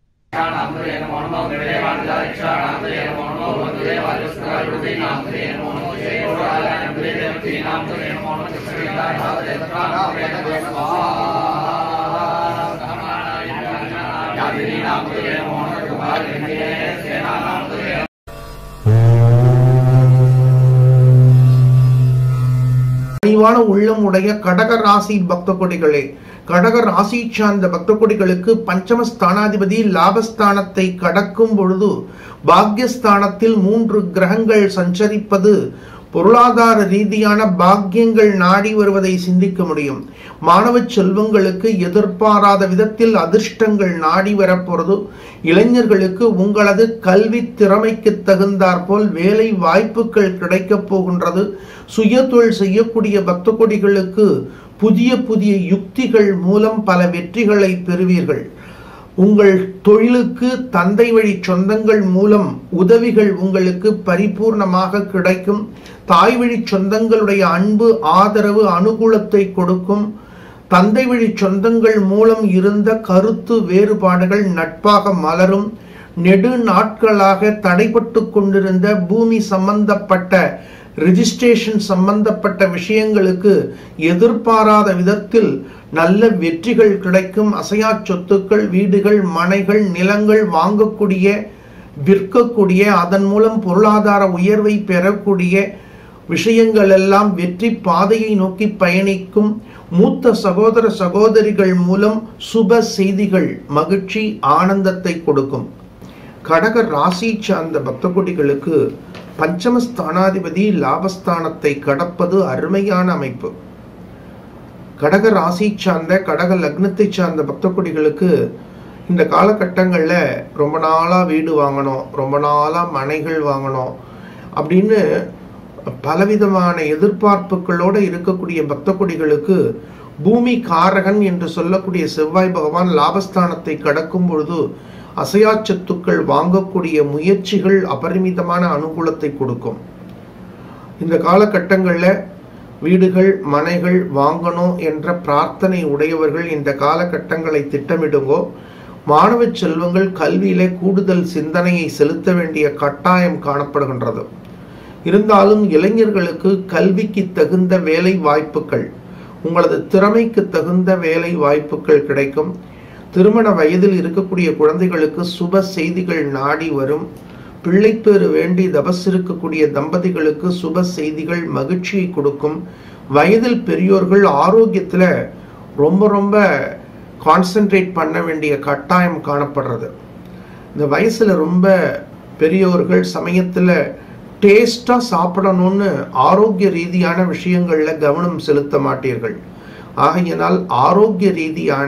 பணிவான உள்ளம் உடைய கடக ராசி பக்த கொடிகளே கடக ராசி சார்ந்த பக்த கொடிகளுக்கு பஞ்சம ஸ்தானாதிபதி லாபஸ்தானத்தை கடக்கும் பொழுது பாக்யஸ்தானத்தில் மூன்று கிரகங்கள் சஞ்சரிப்பது பொருளாதார ரீதியான பாக்கியங்கள் நாடி வருவதை சிந்திக்க முடியும் மாணவ செல்வங்களுக்கு எதிர்பாராத விதத்தில் அதிர்ஷ்டங்கள் நாடி வரப்போறது இளைஞர்களுக்கு உங்களது கல்வி திறமைக்கு தகுந்தாற்போல் வேலை வாய்ப்புகள் கிடைக்கப் போகின்றது சுயதொழில் செய்யக்கூடிய பக்த கொடிகளுக்கு புதிய புதிய யுக்திகள் மூலம் பல வெற்றிகளை பெறுவீர்கள் உங்கள் தொழிலுக்கு தந்தை வழி சொந்தங்கள் மூலம் உதவிகள் உங்களுக்கு பரிபூர்ணமாக கிடைக்கும் தாய் வழி சொந்தங்களுடைய அன்பு ஆதரவு அனுகூலத்தை கொடுக்கும் தந்தை வழி சொந்தங்கள் மூலம் இருந்த கருத்து வேறுபாடுகள் நட்பாக மலரும் நெடு நாட்களாக தடைப்பட்டு கொண்டிருந்த பூமி சம்பந்தப்பட்ட ரிஜிஸ்ட்ரேஷன் சம்பந்தப்பட்ட விஷயங்களுக்கு எதிர்பாராத விதத்தில் நல்ல வெற்றிகள் கிடைக்கும் அசையா சொத்துக்கள் வீடுகள் மனைகள் நிலங்கள் வாங்கக்கூடிய விற்கக்கூடிய அதன் மூலம் பொருளாதார உயர்வை பெறக்கூடிய விஷயங்கள் எல்லாம் வெற்றி பாதையை நோக்கி பயணிக்கும் மூத்த சகோதர சகோதரிகள் மூலம் சுப செய்திகள் மகிழ்ச்சி ஆனந்தத்தை கொடுக்கும் கடக ராசி சார்ந்த பக்த கொடிகளுக்கு பஞ்சம ஸ்தானாதிபதி லாபஸ்தானத்தை கடப்பது அருமையான அமைப்பு கடக ராசி சார்ந்த கடக லக்னத்தை சார்ந்த பக்த கொடிகளுக்கு இந்த காலகட்டங்களில் ரொம்ப நாளாக வீடு வாங்கணும் ரொம்ப நாளாக மனைகள் வாங்கணும் அப்படின்னு பலவிதமான எதிர்பார்ப்புகளோடு இருக்கக்கூடிய பக்த கொடிகளுக்கு பூமி காரகன் என்று சொல்லக்கூடிய செவ்வாய் பகவான் லாபஸ்தானத்தை கடக்கும் பொழுது அசையா சொத்துக்கள் வாங்கக்கூடிய முயற்சிகள் அபரிமிதமான அனுகூலத்தை கொடுக்கும் இந்த காலகட்டங்களில் வீடுகள் மனைகள் வாங்கணும் என்ற பிரார்த்தனை உடையவர்கள் இந்த காலகட்டங்களை திட்டமிடுங்கோ மாணவ செல்வங்கள் கல்வியிலே கூடுதல் சிந்தனையை செலுத்த வேண்டிய கட்டாயம் காணப்படுகின்றது இருந்தாலும் இளைஞர்களுக்கு கல்விக்கு தகுந்த வேலை வாய்ப்புகள் உங்களது திறமைக்கு தகுந்த வேலை வாய்ப்புகள் கிடைக்கும் திருமண வயதில் இருக்கக்கூடிய குழந்தைகளுக்கு சுப செய்திகள் நாடி வரும் பிள்ளைப்பேறு வேண்டி தபஸ் இருக்கக்கூடிய தம்பதிகளுக்கு சுப செய்திகள் மகிழ்ச்சியை கொடுக்கும் வயதில் பெரியோர்கள் ஆரோக்கியத்தில் ரொம்ப ரொம்ப கான்சென்ட்ரேட் பண்ண வேண்டிய கட்டாயம் காணப்படுறது இந்த வயசுல ரொம்ப பெரியோர்கள் சமயத்துல டேஸ்டா சாப்பிடணும்னு ஆரோக்கிய ரீதியான விஷயங்கள்ல கவனம் செலுத்த மாட்டீர்கள் ஆகையினால் ஆரோக்கிய ரீதியான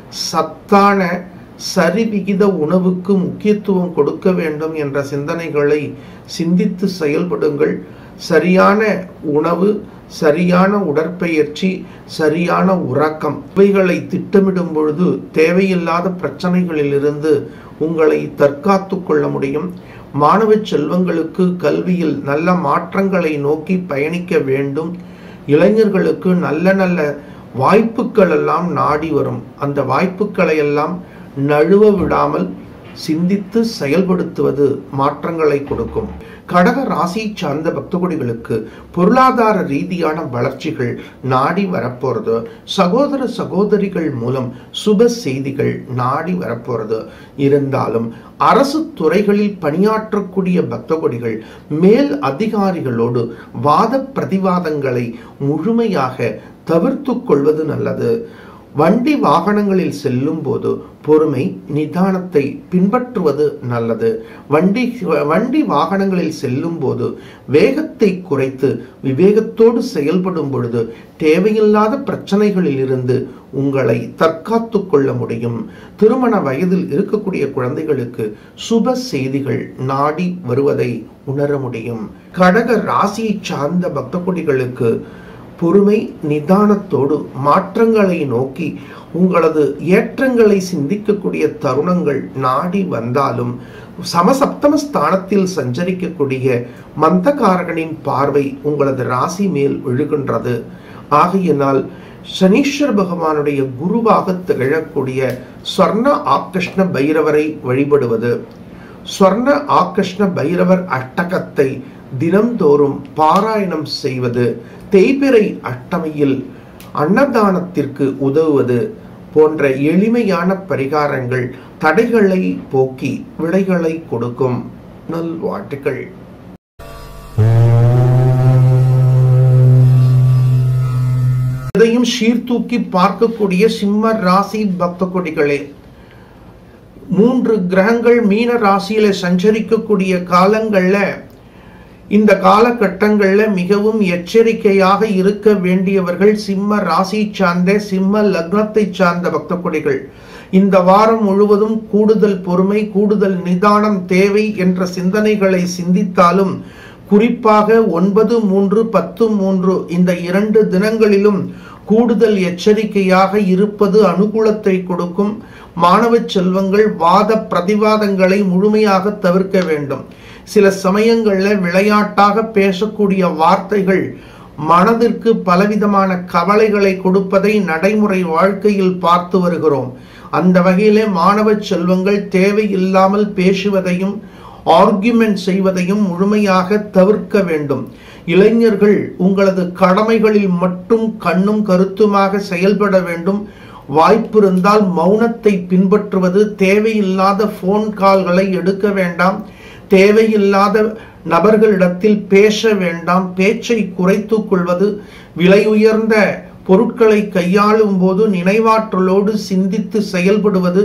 சத்தான சரிவிகித உணவுக்கு முக்கியத்துவம் கொடுக்க வேண்டும் என்ற சிந்தனைகளை சிந்தித்து செயல்படுங்கள் சரியான உணவு சரியான உடற்பயிற்சி சரியான உறக்கம் இவைகளை திட்டமிடும் பொழுது தேவையில்லாத பிரச்சனைகளிலிருந்து உங்களை தற்காத்து கொள்ள முடியும் மாணவ செல்வங்களுக்கு கல்வியில் நல்ல மாற்றங்களை நோக்கி பயணிக்க வேண்டும் இளைஞர்களுக்கு நல்ல நல்ல வாய்ப்புகள் எல்லாம் நாடி வரும் அந்த வாய்ப்புகளை எல்லாம் நழுவ விடாமல் சிந்தித்து செயல்படுத்துவது மாற்றங்களை கொடுக்கும் கடக ராசி சார்ந்த பக்தகுடிகளுக்கு பொருளாதார ரீதியான வளர்ச்சிகள் நாடி வரப்போறது சகோதர சகோதரிகள் மூலம் சுப செய்திகள் நாடி வரப்போறது இருந்தாலும் அரசு துறைகளில் பணியாற்றக்கூடிய பக்தகுடிகள் மேல் அதிகாரிகளோடு வாத பிரதிவாதங்களை முழுமையாக தவிர்த்து கொள்வது நல்லது வண்டி வாகனங்களில் செல்லும் போது பொறுமை நிதானத்தை பின்பற்றுவது நல்லது வண்டி வண்டி வாகனங்களில் செல்லும் போது வேகத்தை குறைத்து விவேகத்தோடு செயல்படும் பொழுது தேவையில்லாத பிரச்சனைகளில் இருந்து உங்களை தற்காத்து கொள்ள முடியும் திருமண வயதில் இருக்கக்கூடிய குழந்தைகளுக்கு சுப செய்திகள் நாடி வருவதை உணர முடியும் கடக ராசியை சார்ந்த பக்த கொடிகளுக்கு பொறுமை நிதானத்தோடு மாற்றங்களை நோக்கி உங்களது ஏற்றங்களை சிந்திக்கக்கூடிய தருணங்கள் நாடி வந்தாலும் சமசப்தம ஸ்தானத்தில் சஞ்சரிக்கக்கூடிய மந்தகாரகனின் பார்வை உங்களது ராசி மேல் விழுகின்றது ஆகையினால் சனீஸ்வர பகவானுடைய குருவாக திகழக்கூடிய ஸ்வர்ண ஆக்கிருஷ்ண பைரவரை வழிபடுவது ஸ்வர்ண ஆக்கிருஷ்ண பைரவர் அட்டகத்தை தினம்தோறும் பாராயணம் செய்வது தேய்பிறை அட்டமையில் அன்னதானத்திற்கு உதவுவது போன்ற எளிமையான பரிகாரங்கள் தடைகளை போக்கி விடைகளை கொடுக்கும் நல்வாழ்த்துக்கள் இதையும் சீர்தூக்கி பார்க்கக்கூடிய சிம்ம ராசி பக்த கொடிகளே மூன்று கிரகங்கள் மீன ராசியில சஞ்சரிக்கக்கூடிய காலங்கள்ல இந்த காலகட்டங்கள்ல மிகவும் எச்சரிக்கையாக இருக்க வேண்டியவர்கள் சிம்ம ராசி சார்ந்த சிம்ம லக்னத்தை சார்ந்த பக்த கொடிகள் இந்த வாரம் முழுவதும் கூடுதல் பொறுமை கூடுதல் நிதானம் தேவை என்ற சிந்தனைகளை சிந்தித்தாலும் குறிப்பாக ஒன்பது மூன்று பத்து மூன்று இந்த இரண்டு தினங்களிலும் கூடுதல் எச்சரிக்கையாக இருப்பது அனுகூலத்தை கொடுக்கும் மாணவ செல்வங்கள் வாத பிரதிவாதங்களை முழுமையாக தவிர்க்க வேண்டும் சில சமயங்கள்ல விளையாட்டாக பேசக்கூடிய வார்த்தைகள் மனதிற்கு பலவிதமான கவலைகளை கொடுப்பதை நடைமுறை வாழ்க்கையில் பார்த்து வருகிறோம் அந்த வகையிலே மாணவ செல்வங்கள் தேவையில்லாமல் பேசுவதையும் ஆர்குமெண்ட் செய்வதையும் முழுமையாக தவிர்க்க வேண்டும் இளைஞர்கள் உங்களது கடமைகளில் மட்டும் கண்ணும் கருத்துமாக செயல்பட வேண்டும் வாய்ப்பு இருந்தால் மௌனத்தை பின்பற்றுவது தேவையில்லாத போன் கால்களை எடுக்க வேண்டாம் தேவையில்லாத நபர்களிடத்தில் பேச வேண்டாம் பேச்சை குறைத்து கொள்வது விலை உயர்ந்த பொருட்களை கையாளும் போது நினைவாற்றலோடு சிந்தித்து செயல்படுவது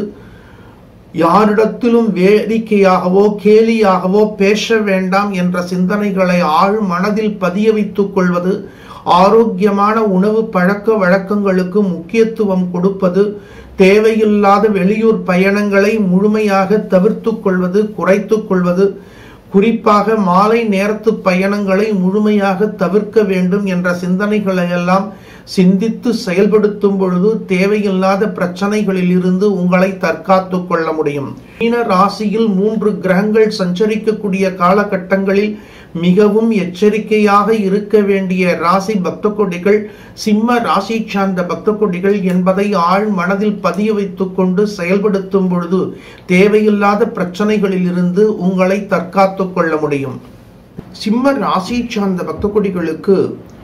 யாரிடத்திலும் வேடிக்கையாகவோ கேலியாகவோ பேச வேண்டாம் என்ற சிந்தனைகளை ஆழ் மனதில் பதிய வைத்துக் கொள்வது ஆரோக்கியமான உணவு பழக்க வழக்கங்களுக்கு முக்கியத்துவம் கொடுப்பது தேவையில்லாத வெளியூர் பயணங்களை முழுமையாக தவிர்த்து கொள்வது குறைத்து கொள்வது குறிப்பாக மாலை நேரத்து பயணங்களை முழுமையாக தவிர்க்க வேண்டும் என்ற சிந்தனைகளை எல்லாம் சிந்தித்து செயல்படுத்தும் பொழுது தேவையில்லாத பிரச்சனைகளில் இருந்து உங்களை தற்காத்து கொள்ள முடியும் மீன ராசியில் மூன்று கிரகங்கள் சஞ்சரிக்கக்கூடிய காலகட்டங்களில் மிகவும் எச்சரிக்கையாக இருக்க வேண்டிய ராசி பக்த கொடிகள் சிம்ம ராசி சார்ந்த பக்த கொடிகள் என்பதை ஆழ் மனதில் பதிய வைத்துக் கொண்டு செயல்படுத்தும் பொழுது தேவையில்லாத பிரச்சனைகளில் இருந்து உங்களை தற்காத்து கொள்ள முடியும் சிம்ம ராசி சார்ந்த பக்த கொடிகளுக்கு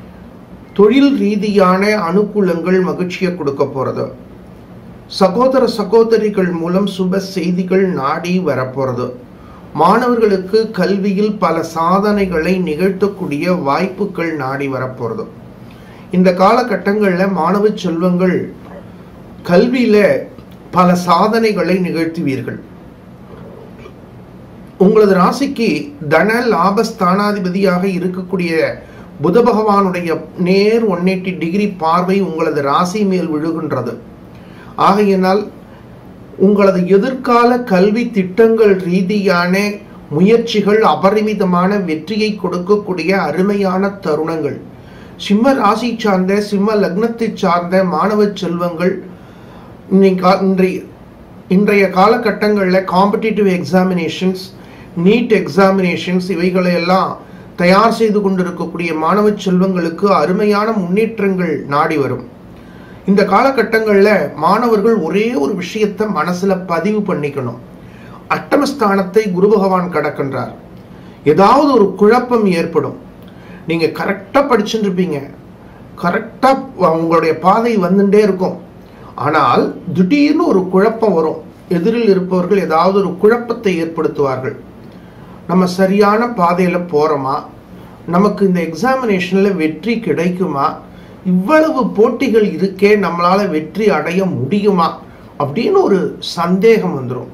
தொழில் ரீதியான அனுகூலங்கள் மகிழ்ச்சியை கொடுக்க போறது சகோதர சகோதரிகள் மூலம் சுப செய்திகள் நாடி வரப்போறது மாணவர்களுக்கு கல்வியில் பல சாதனைகளை நிகழ்த்தக்கூடிய வாய்ப்புகள் நாடி வரப்போறது இந்த காலகட்டங்களில் மாணவ செல்வங்கள் கல்வியில பல சாதனைகளை நிகழ்த்துவீர்கள் உங்களது ராசிக்கு தன லாபஸ்தானாதிபதியாக இருக்கக்கூடிய புத பகவானுடைய நேர் ஒன் எயிட்டி டிகிரி பார்வை உங்களது ராசி மேல் விழுகின்றது ஆகையினால் உங்களது எதிர்கால கல்வி திட்டங்கள் ரீதியான முயற்சிகள் அபரிமிதமான வெற்றியை கொடுக்கக்கூடிய அருமையான தருணங்கள் சிம்ம ராசி சார்ந்த சிம்ம லக்னத்தை சார்ந்த மாணவ செல்வங்கள் இன்னைக்கு இன்றைய இன்றைய காலகட்டங்களில் காம்படிட்டிவ் எக்ஸாமினேஷன்ஸ் நீட் எக்ஸாமினேஷன்ஸ் இவைகளை எல்லாம் தயார் செய்து கொண்டிருக்கக்கூடிய மாணவ செல்வங்களுக்கு அருமையான முன்னேற்றங்கள் நாடி வரும் இந்த காலகட்டங்களில் மாணவர்கள் ஒரே ஒரு விஷயத்தை மனசுல பதிவு பண்ணிக்கணும் அட்டமஸ்தானத்தை குரு பகவான் கடக்கின்றார் ஏதாவது ஒரு குழப்பம் ஏற்படும் நீங்க கரெக்டா படிச்சுட்டு இருப்பீங்க கரெக்டா உங்களுடைய பாதை வந்துட்டே இருக்கும் ஆனால் திடீர்னு ஒரு குழப்பம் வரும் எதிரில் இருப்பவர்கள் ஏதாவது ஒரு குழப்பத்தை ஏற்படுத்துவார்கள் நம்ம சரியான பாதையில போறோமா நமக்கு இந்த எக்ஸாமினேஷன்ல வெற்றி கிடைக்குமா இவ்வளவு போட்டிகள் இருக்கே நம்மளால வெற்றி அடைய முடியுமா அப்படின்னு ஒரு சந்தேகம் வந்துடும்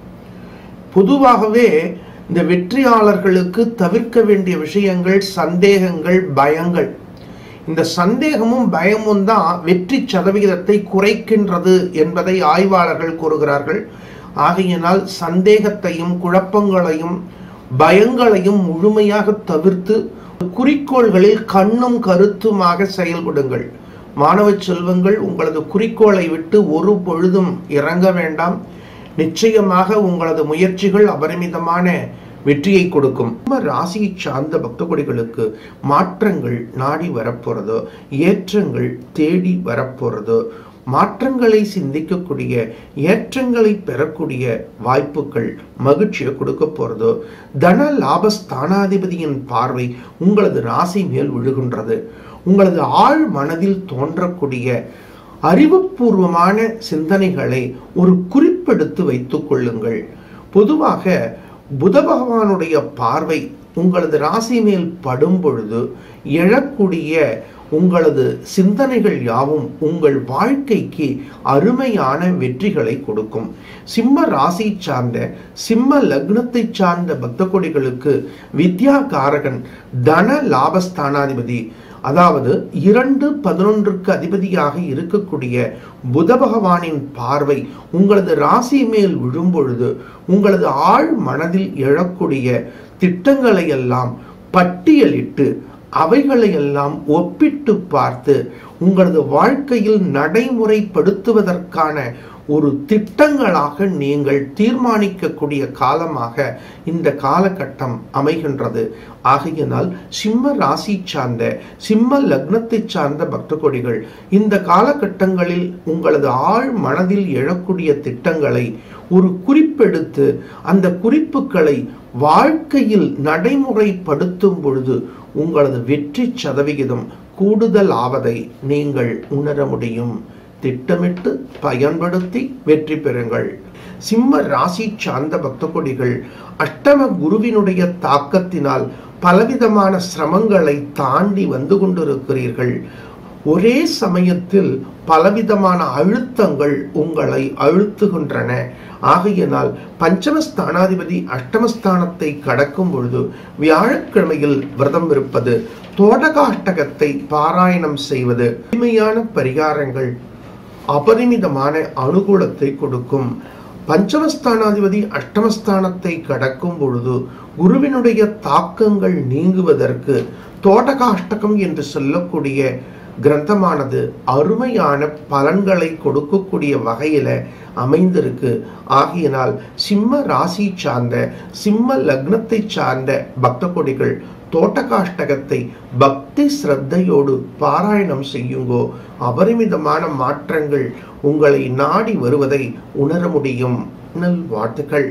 பொதுவாகவே இந்த வெற்றியாளர்களுக்கு தவிர்க்க வேண்டிய விஷயங்கள் சந்தேகங்கள் பயங்கள் இந்த சந்தேகமும் பயமும் தான் வெற்றி சதவிகிதத்தை குறைக்கின்றது என்பதை ஆய்வாளர்கள் கூறுகிறார்கள் ஆகையினால் சந்தேகத்தையும் குழப்பங்களையும் பயங்களையும் முழுமையாக தவிர்த்து குறிக்கோள்களில் கண்ணும் கருத்துமாக செயல்படுங்கள் மாணவ செல்வங்கள் உங்களது குறிக்கோளை விட்டு ஒரு பொழுதும் இறங்க வேண்டாம் நிச்சயமாக உங்களது முயற்சிகள் அபரிமிதமான வெற்றியை கொடுக்கும் ராசியை சார்ந்த பக்த கொடிகளுக்கு மாற்றங்கள் நாடி வரப்போறதோ ஏற்றங்கள் தேடி வரப்போறதோ மாற்றங்களை சிந்திக்கக்கூடிய ஏற்றங்களை பெறக்கூடிய வாய்ப்புகள் மகிழ்ச்சியை கொடுக்க போறதோ தன லாபஸ்தானாதிபதியின் பார்வை உங்களது ராசி மேல் விழுகின்றது உங்களது ஆழ் மனதில் தோன்றக்கூடிய அறிவுபூர்வமான சிந்தனைகளை ஒரு குறிப்பெடுத்து வைத்துக் கொள்ளுங்கள் பொதுவாக புத பகவானுடைய பார்வை உங்களது ராசி மேல் படும் பொழுது எழக்கூடிய உங்களது சிந்தனைகள் யாவும் உங்கள் வாழ்க்கைக்கு அருமையான வெற்றிகளை கொடுக்கும் சிம்ம ராசி சார்ந்த சிம்ம லக்னத்தை சார்ந்த பக்த கொடிகளுக்கு வித்யா காரகன் தன லாபஸ்தானாதிபதி அதாவது இரண்டு பதினொன்றுக்கு அதிபதியாக இருக்கக்கூடிய புத பகவானின் பார்வை உங்களது ராசி மேல் விழும்பொழுது உங்களது ஆழ் மனதில் எழக்கூடிய திட்டங்களை எல்லாம் பட்டியலிட்டு அவைகளை எல்லாம் ஒப்பிட்டு பார்த்து உங்களது வாழ்க்கையில் நடைமுறைப்படுத்துவதற்கான ஒரு திட்டங்களாக நீங்கள் தீர்மானிக்கக்கூடிய காலமாக இந்த காலகட்டம் அமைகின்றது ஆகையினால் சிம்ம ராசி சார்ந்த சிம்ம லக்னத்தை சார்ந்த பக்த கொடிகள் இந்த காலகட்டங்களில் உங்களது ஆழ் மனதில் எழக்கூடிய திட்டங்களை ஒரு குறிப்பெடுத்து அந்த குறிப்புகளை வாழ்க்கையில் நடைமுறைப்படுத்தும் பொழுது உங்களது வெற்றி சதவிகிதம் கூடுதல் ஆவதை நீங்கள் உணர முடியும் திட்டமிட்டு பயன்படுத்தி வெற்றி பெறுங்கள் சிம்ம ராசி சார்ந்த பக்த கொடிகள் அஷ்டம குருவினுடைய தாக்கத்தினால் பலவிதமான சிரமங்களை தாண்டி வந்து கொண்டிருக்கிறீர்கள் ஒரே சமயத்தில் பலவிதமான அழுத்தங்கள் உங்களை அழுத்துகின்றன ஆகையினால் பஞ்சமஸ்தானாதிபதி அஷ்டமஸ்தானத்தை கடக்கும் பொழுது வியாழக்கிழமையில் விரதம் இருப்பது தோடகாஷ்டகத்தை பாராயணம் செய்வது எளிமையான பரிகாரங்கள் அபரிமிதமான அனுகூலத்தை கொடுக்கும் பஞ்சமஸ்தானாதிபதி அஷ்டமஸ்தானத்தை கடக்கும் பொழுது குருவினுடைய தாக்கங்கள் நீங்குவதற்கு தோட்டகாஷ்டகம் என்று சொல்லக்கூடிய கிரந்தமானது அருமையான பலன்களை கொடுக்கக்கூடிய வகையில அமைந்திருக்கு ஆகையினால் சிம்ம ராசி சார்ந்த சிம்ம லக்னத்தை சார்ந்த பக்த கொடிகள் தோட்டகாஷ்டகத்தை பக்தி ஸ்ரத்தையோடு பாராயணம் செய்யுங்கோ அபரிமிதமான மாற்றங்கள் உங்களை நாடி வருவதை உணர முடியும் நல் வாழ்த்துக்கள்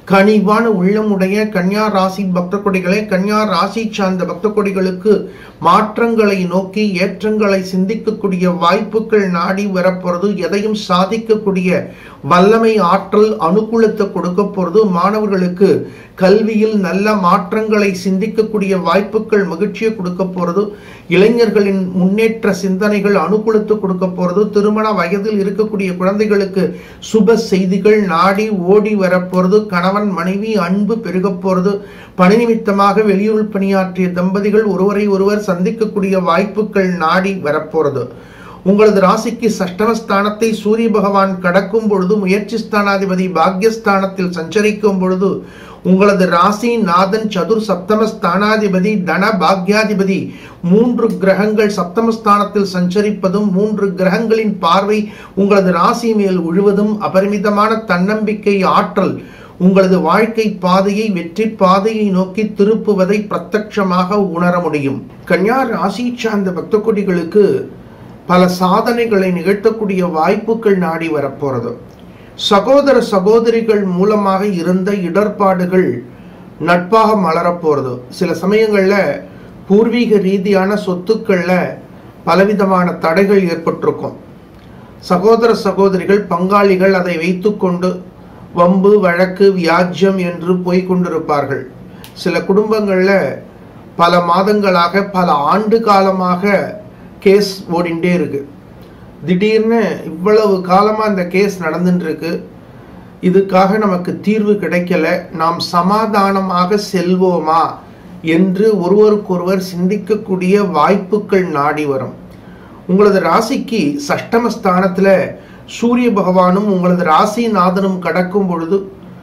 கனிவான உள்ளமுடைய கன்னியா ராசி பக்த கொடிகளே கன்னியா ராசி சார்ந்த பக்த கொடிகளுக்கு மாற்றங்களை நோக்கி ஏற்றங்களை சிந்திக்கக்கூடிய வாய்ப்புகள் நாடி வரப்போறது எதையும் சாதிக்கக்கூடிய வல்லமை ஆற்றல் அனுகூலத்தை கொடுக்க போறது மாணவர்களுக்கு கல்வியில் நல்ல மாற்றங்களை சிந்திக்கக்கூடிய வாய்ப்புகள் மகிழ்ச்சியை கொடுக்க போறது இளைஞர்களின் முன்னேற்ற சிந்தனைகள் அனுகூலத்தை கொடுக்க போறது திருமண வயதில் இருக்கக்கூடிய குழந்தைகளுக்கு சுப செய்திகள் நாடி ஓடி வரப்போறது கணவன் மனைவி அன்பு பெருக போறது பணி நிமித்தமாக வெளியூர் பணியாற்றிய தம்பதிகள் ஒருவரை ஒருவர் சந்திக்கக்கூடிய வாய்ப்புகள் நாடி வரப்போறது உங்களது ராசிக்கு சஷ்டமஸ்தானத்தை சூரிய பகவான் கடக்கும் பொழுது முயற்சி ஸ்தானாதிபதி பாக்யஸ்தானத்தில் சஞ்சரிக்கும் பொழுது உங்களது ராசி நாதன் சதுர் சப்தம ஸ்தானாதிபதி தன பாக்யாதிபதி மூன்று கிரகங்கள் சப்தமஸ்தானத்தில் சஞ்சரிப்பதும் மூன்று கிரகங்களின் பார்வை உங்களது ராசி மேல் விழுவதும் அபரிமிதமான தன்னம்பிக்கை ஆற்றல் உங்களது வாழ்க்கை பாதையை வெற்றி பாதையை நோக்கி திருப்புவதை பிரத்யட்சமாக உணர முடியும் கன்யா ராசி சார்ந்த பக்த கொடிகளுக்கு பல சாதனைகளை நிகழ்த்தக்கூடிய வாய்ப்புகள் நாடி வரப்போறது சகோதர சகோதரிகள் மூலமாக இருந்த இடர்பாடுகள் நட்பாக மலரப்போறது சில சமயங்கள்ல பூர்வீக ரீதியான சொத்துக்கள்ல பலவிதமான தடைகள் ஏற்பட்டிருக்கும் சகோதர சகோதரிகள் பங்காளிகள் அதை வைத்துக்கொண்டு வம்பு வழக்கு வியாஜ்யம் என்று போய்க் கொண்டிருப்பார்கள் சில குடும்பங்கள்ல பல மாதங்களாக பல ஆண்டு காலமாக கேஸ் ஓடிண்டே இருக்கு திடீர்னு இவ்வளவு காலமா இந்த கேஸ் நடந்துட்டு இருக்கு இதுக்காக நமக்கு தீர்வு கிடைக்கல நாம் சமாதானமாக செல்வோமா என்று ஒருவருக்கொருவர் சிந்திக்கக்கூடிய வாய்ப்புகள் நாடி வரும் உங்களது ராசிக்கு சஷ்டமஸ்தானத்துல சூரிய பகவானும் உங்களது ராசிநாதனும் கடக்கும் பொழுது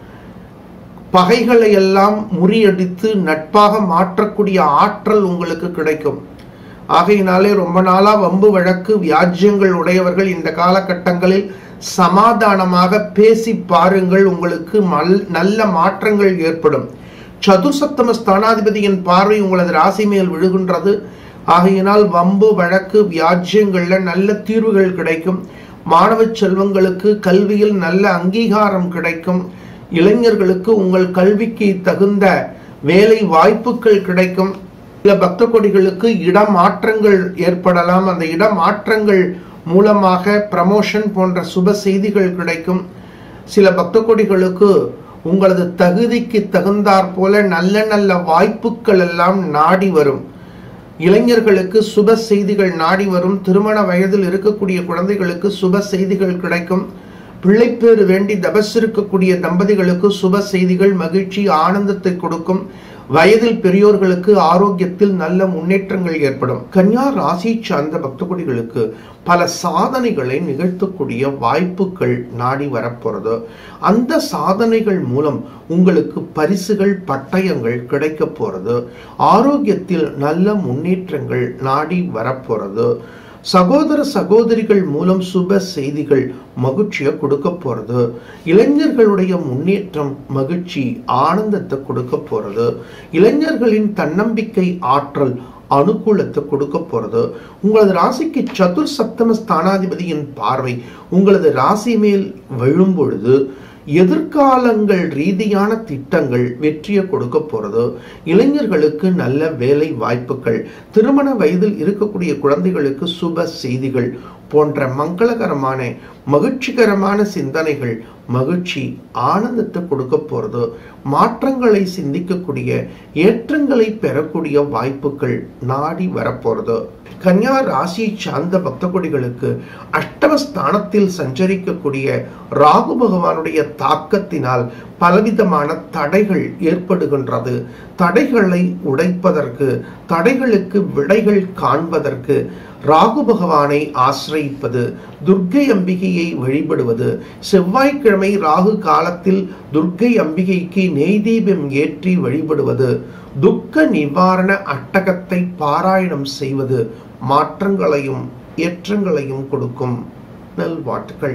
பகைகளை எல்லாம் முறியடித்து நட்பாக மாற்றக்கூடிய ஆற்றல் உங்களுக்கு கிடைக்கும் ஆகையினாலே ரொம்ப நாளா வம்பு வழக்கு வியாஜ்யங்கள் உடையவர்கள் இந்த காலகட்டங்களில் சமாதானமாக பேசி பாருங்கள் உங்களுக்கு மல்- நல்ல மாற்றங்கள் ஏற்படும் சதுர்சப்தம ஸ்தானாதிபதியின் பார்வை உங்களது ராசி மேல் விழுகின்றது ஆகையினால் வம்பு வழக்கு வியாஜ்யங்கள்ல நல்ல தீர்வுகள் கிடைக்கும் மாணவ செல்வங்களுக்கு கல்வியில் நல்ல அங்கீகாரம் கிடைக்கும் இளைஞர்களுக்கு உங்கள் கல்விக்கு தகுந்த வேலை வாய்ப்புகள் கிடைக்கும் சில பக்த கொடிகளுக்கு இடமாற்றங்கள் ஏற்படலாம் அந்த இடமாற்றங்கள் மூலமாக ப்ரமோஷன் போன்ற சுப செய்திகள் கிடைக்கும் சில பக்த கொடிகளுக்கு உங்களது தகுதிக்கு தகுந்தாற் போல நல்ல நல்ல வாய்ப்புகள் எல்லாம் நாடி வரும் இளைஞர்களுக்கு சுப செய்திகள் நாடி வரும் திருமண வயதில் இருக்கக்கூடிய குழந்தைகளுக்கு சுப செய்திகள் கிடைக்கும் பிள்ளைப்பேறு வேண்டி தபஸ் இருக்கக்கூடிய தம்பதிகளுக்கு சுப செய்திகள் மகிழ்ச்சி ஆனந்தத்தை கொடுக்கும் வயதில் பெரியோர்களுக்கு ஆரோக்கியத்தில் நல்ல முன்னேற்றங்கள் ஏற்படும் கன்யா ராசி சார்ந்த பக்தகுடிகளுக்கு பல சாதனைகளை நிகழ்த்தக்கூடிய வாய்ப்புகள் நாடி வரப்போறது அந்த சாதனைகள் மூலம் உங்களுக்கு பரிசுகள் பட்டயங்கள் கிடைக்க போறது ஆரோக்கியத்தில் நல்ல முன்னேற்றங்கள் நாடி வரப்போறது சகோதர சகோதரிகள் மூலம் சுப செய்திகள் மகிழ்ச்சியை கொடுக்க போறது இளைஞர்களுடைய முன்னேற்றம் மகிழ்ச்சி ஆனந்தத்தை கொடுக்க போறது இளைஞர்களின் தன்னம்பிக்கை ஆற்றல் அனுகூலத்தை கொடுக்க போறது உங்களது ராசிக்கு சதுர் சப்தம ஸ்தானாதிபதியின் பார்வை உங்களது ராசி மேல் விழும் பொழுது எதிர்காலங்கள் ரீதியான திட்டங்கள் வெற்றியை கொடுக்க போறது இளைஞர்களுக்கு நல்ல வேலை வாய்ப்புகள் திருமண வயதில் இருக்கக்கூடிய குழந்தைகளுக்கு சுப செய்திகள் போன்ற மங்களகரமான மகிழ்ச்சிகரமான சிந்தனைகள் மகிழ்ச்சி ஆனந்தத்தை கொடுக்க போறது மாற்றங்களை சிந்திக்கக்கூடிய ஏற்றங்களை பெறக்கூடிய வாய்ப்புகள் நாடி வரப்போறது கன்யா ராசி சார்ந்த பக்த கொடிகளுக்கு அஷ்டமஸ்தானத்தில் சஞ்சரிக்கக்கூடிய ராகு பகவானுடைய தாக்கத்தினால் பலவிதமான தடைகள் ஏற்படுகின்றது தடைகளை உடைப்பதற்கு தடைகளுக்கு விடைகள் காண்பதற்கு ராகு பகவானை ஆசிரயிப்பது துர்க்கை அம்பிகையை வழிபடுவது செவ்வாய்க்கிழமை ராகு காலத்தில் துர்க்கை அம்பிகைக்கு நெய்தீபம் ஏற்றி வழிபடுவது துக்க நிவாரண அட்டகத்தை பாராயணம் செய்வது மாற்றங்களையும் ஏற்றங்களையும் கொடுக்கும் நல்வாழ்த்துக்கள்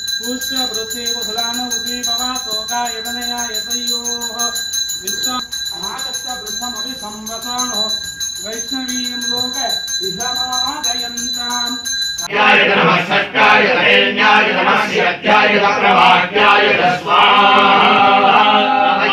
वैष्णवीं लोक इहमादयन्ताम् ध्याय नमः सत्याय नरेण्याय नमः शिरत्याय प्रभाग्याय स्वाहा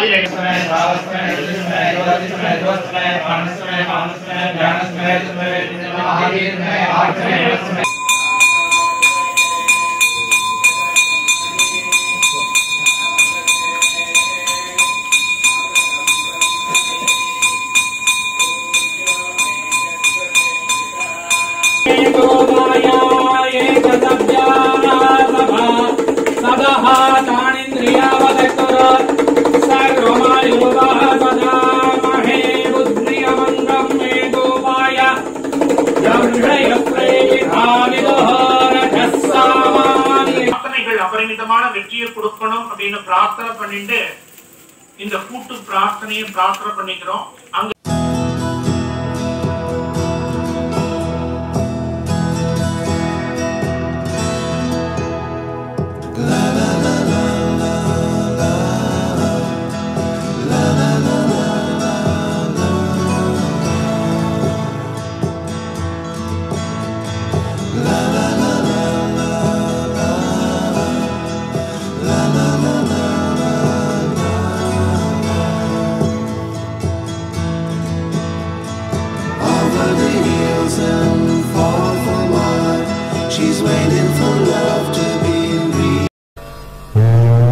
பிரார்த்தனைகள் அபரிமிதமான வெற்றியை கொடுக்கணும் அப்படின்னு பிரார்த்தனை பண்ணிட்டு இந்த கூட்டு பிரார்த்தனையை பிரார்த்தனை பண்ணிக்கிறோம் அங்க over the hills and far from what she's waiting for love to be real.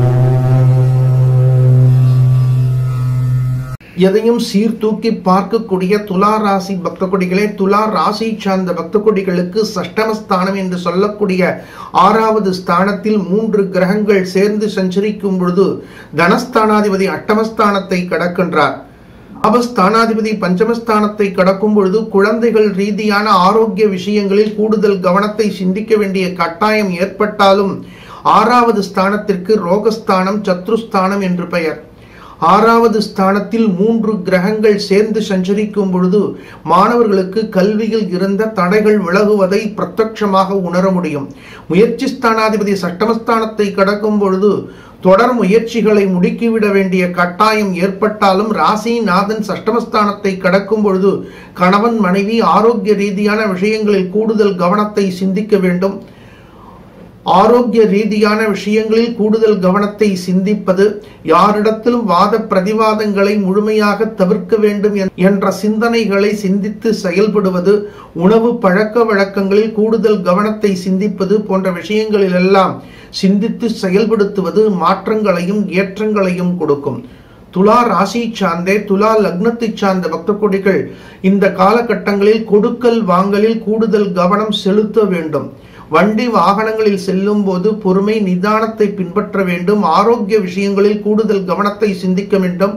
எதையும் சீர்தூக்கி பார்க்கக்கூடிய துலா ராசி பக்த கொடிகளே துலா ராசி சார்ந்த பக்த கொடிகளுக்கு சஷ்டமஸ்தானம் என்று சொல்லக்கூடிய ஆறாவது ஸ்தானத்தில் மூன்று கிரகங்கள் சேர்ந்து சஞ்சரிக்கும் பொழுது தனஸ்தானாதிபதி அட்டமஸ்தானத்தை கடக்கின்றார் அபஸ்தானாதிபதி பஞ்சமஸ்தானத்தை கடக்கும் பொழுது குழந்தைகள் ரீதியான ஆரோக்கிய விஷயங்களில் கூடுதல் கவனத்தை சிந்திக்க வேண்டிய கட்டாயம் ஏற்பட்டாலும் ஆறாவது ஸ்தானத்திற்கு ரோகஸ்தானம் சத்ருஸ்தானம் என்று பெயர் ஆறாவது ஸ்தானத்தில் மூன்று கிரகங்கள் சேர்ந்து சஞ்சரிக்கும் பொழுது மாணவர்களுக்கு கல்வியில் இருந்த தடைகள் விலகுவதை பிரத்யட்சமாக உணர முடியும் முயற்சி ஸ்தானாதிபதி சட்டமஸ்தானத்தை கடக்கும் பொழுது தொடர் முயற்சிகளை முடுக்கிவிட வேண்டிய கட்டாயம் ஏற்பட்டாலும் ராசிநாதன் சஷ்டமஸ்தானத்தை கடக்கும் பொழுது கணவன் மனைவி ஆரோக்கிய ரீதியான விஷயங்களில் கூடுதல் கவனத்தை சிந்திக்க வேண்டும் ஆரோக்கிய ரீதியான விஷயங்களில் கூடுதல் கவனத்தை சிந்திப்பது யாரிடத்திலும் வாத பிரதிவாதங்களை முழுமையாக தவிர்க்க வேண்டும் என்- என்ற சிந்தனைகளை சிந்தித்து செயல்படுவது உணவு பழக்க வழக்கங்களில் கூடுதல் கவனத்தை சிந்திப்பது போன்ற விஷயங்களிலெல்லாம் சிந்தித்து செயல்படுத்துவது மாற்றங்களையும் ஏற்றங்களையும் கொடுக்கும் துலா ராசி சார்ந்தே துலா லக்னத்தை சார்ந்த பக்த கொடிகள் இந்த காலகட்டங்களில் கொடுக்கல் வாங்கலில் கூடுதல் கவனம் செலுத்த வேண்டும் வண்டி வாகனங்களில் செல்லும் போது பொறுமை நிதானத்தை பின்பற்ற வேண்டும் ஆரோக்கிய விஷயங்களில் கூடுதல் கவனத்தை சிந்திக்க வேண்டும்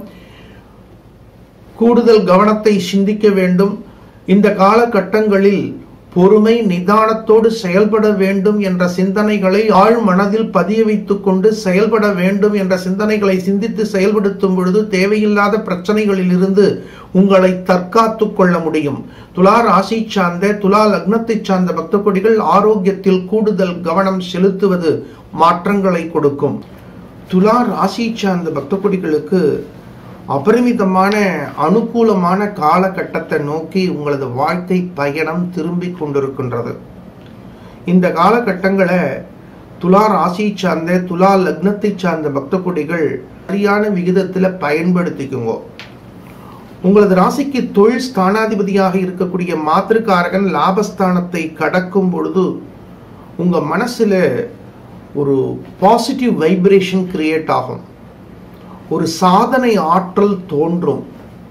கூடுதல் கவனத்தை சிந்திக்க வேண்டும் இந்த காலகட்டங்களில் பொறுமை நிதானத்தோடு செயல்பட வேண்டும் என்ற சிந்தனைகளை ஆழ் மனதில் பதிய வைத்துக் கொண்டு செயல்பட வேண்டும் என்ற சிந்தனைகளை சிந்தித்து செயல்படுத்தும் பொழுது தேவையில்லாத பிரச்சனைகளில் இருந்து உங்களை தற்காத்துக் கொள்ள முடியும் துலா ராசி சார்ந்த துலா லக்னத்தை சார்ந்த பக்த கொடிகள் ஆரோக்கியத்தில் கூடுதல் கவனம் செலுத்துவது மாற்றங்களை கொடுக்கும் துலா ராசி சார்ந்த பக்த கொடிகளுக்கு அபரிமிதமான அனுகூலமான காலகட்டத்தை நோக்கி உங்களது வாழ்க்கை பயணம் திரும்பி கொண்டிருக்கின்றது இந்த காலகட்டங்களை துலா ராசி சார்ந்த துலா லக்னத்தை சார்ந்த பக்த கொடிகள் சரியான விகிதத்தில் பயன்படுத்திக்குங்க உங்களது ராசிக்கு தொழில் ஸ்தானாதிபதியாக இருக்கக்கூடிய மாத்திருக்காரகன் லாபஸ்தானத்தை கடக்கும் பொழுது உங்க மனசுல ஒரு பாசிட்டிவ் வைப்ரேஷன் கிரியேட் ஆகும் ஒரு சாதனை ஆற்றல் தோன்றும்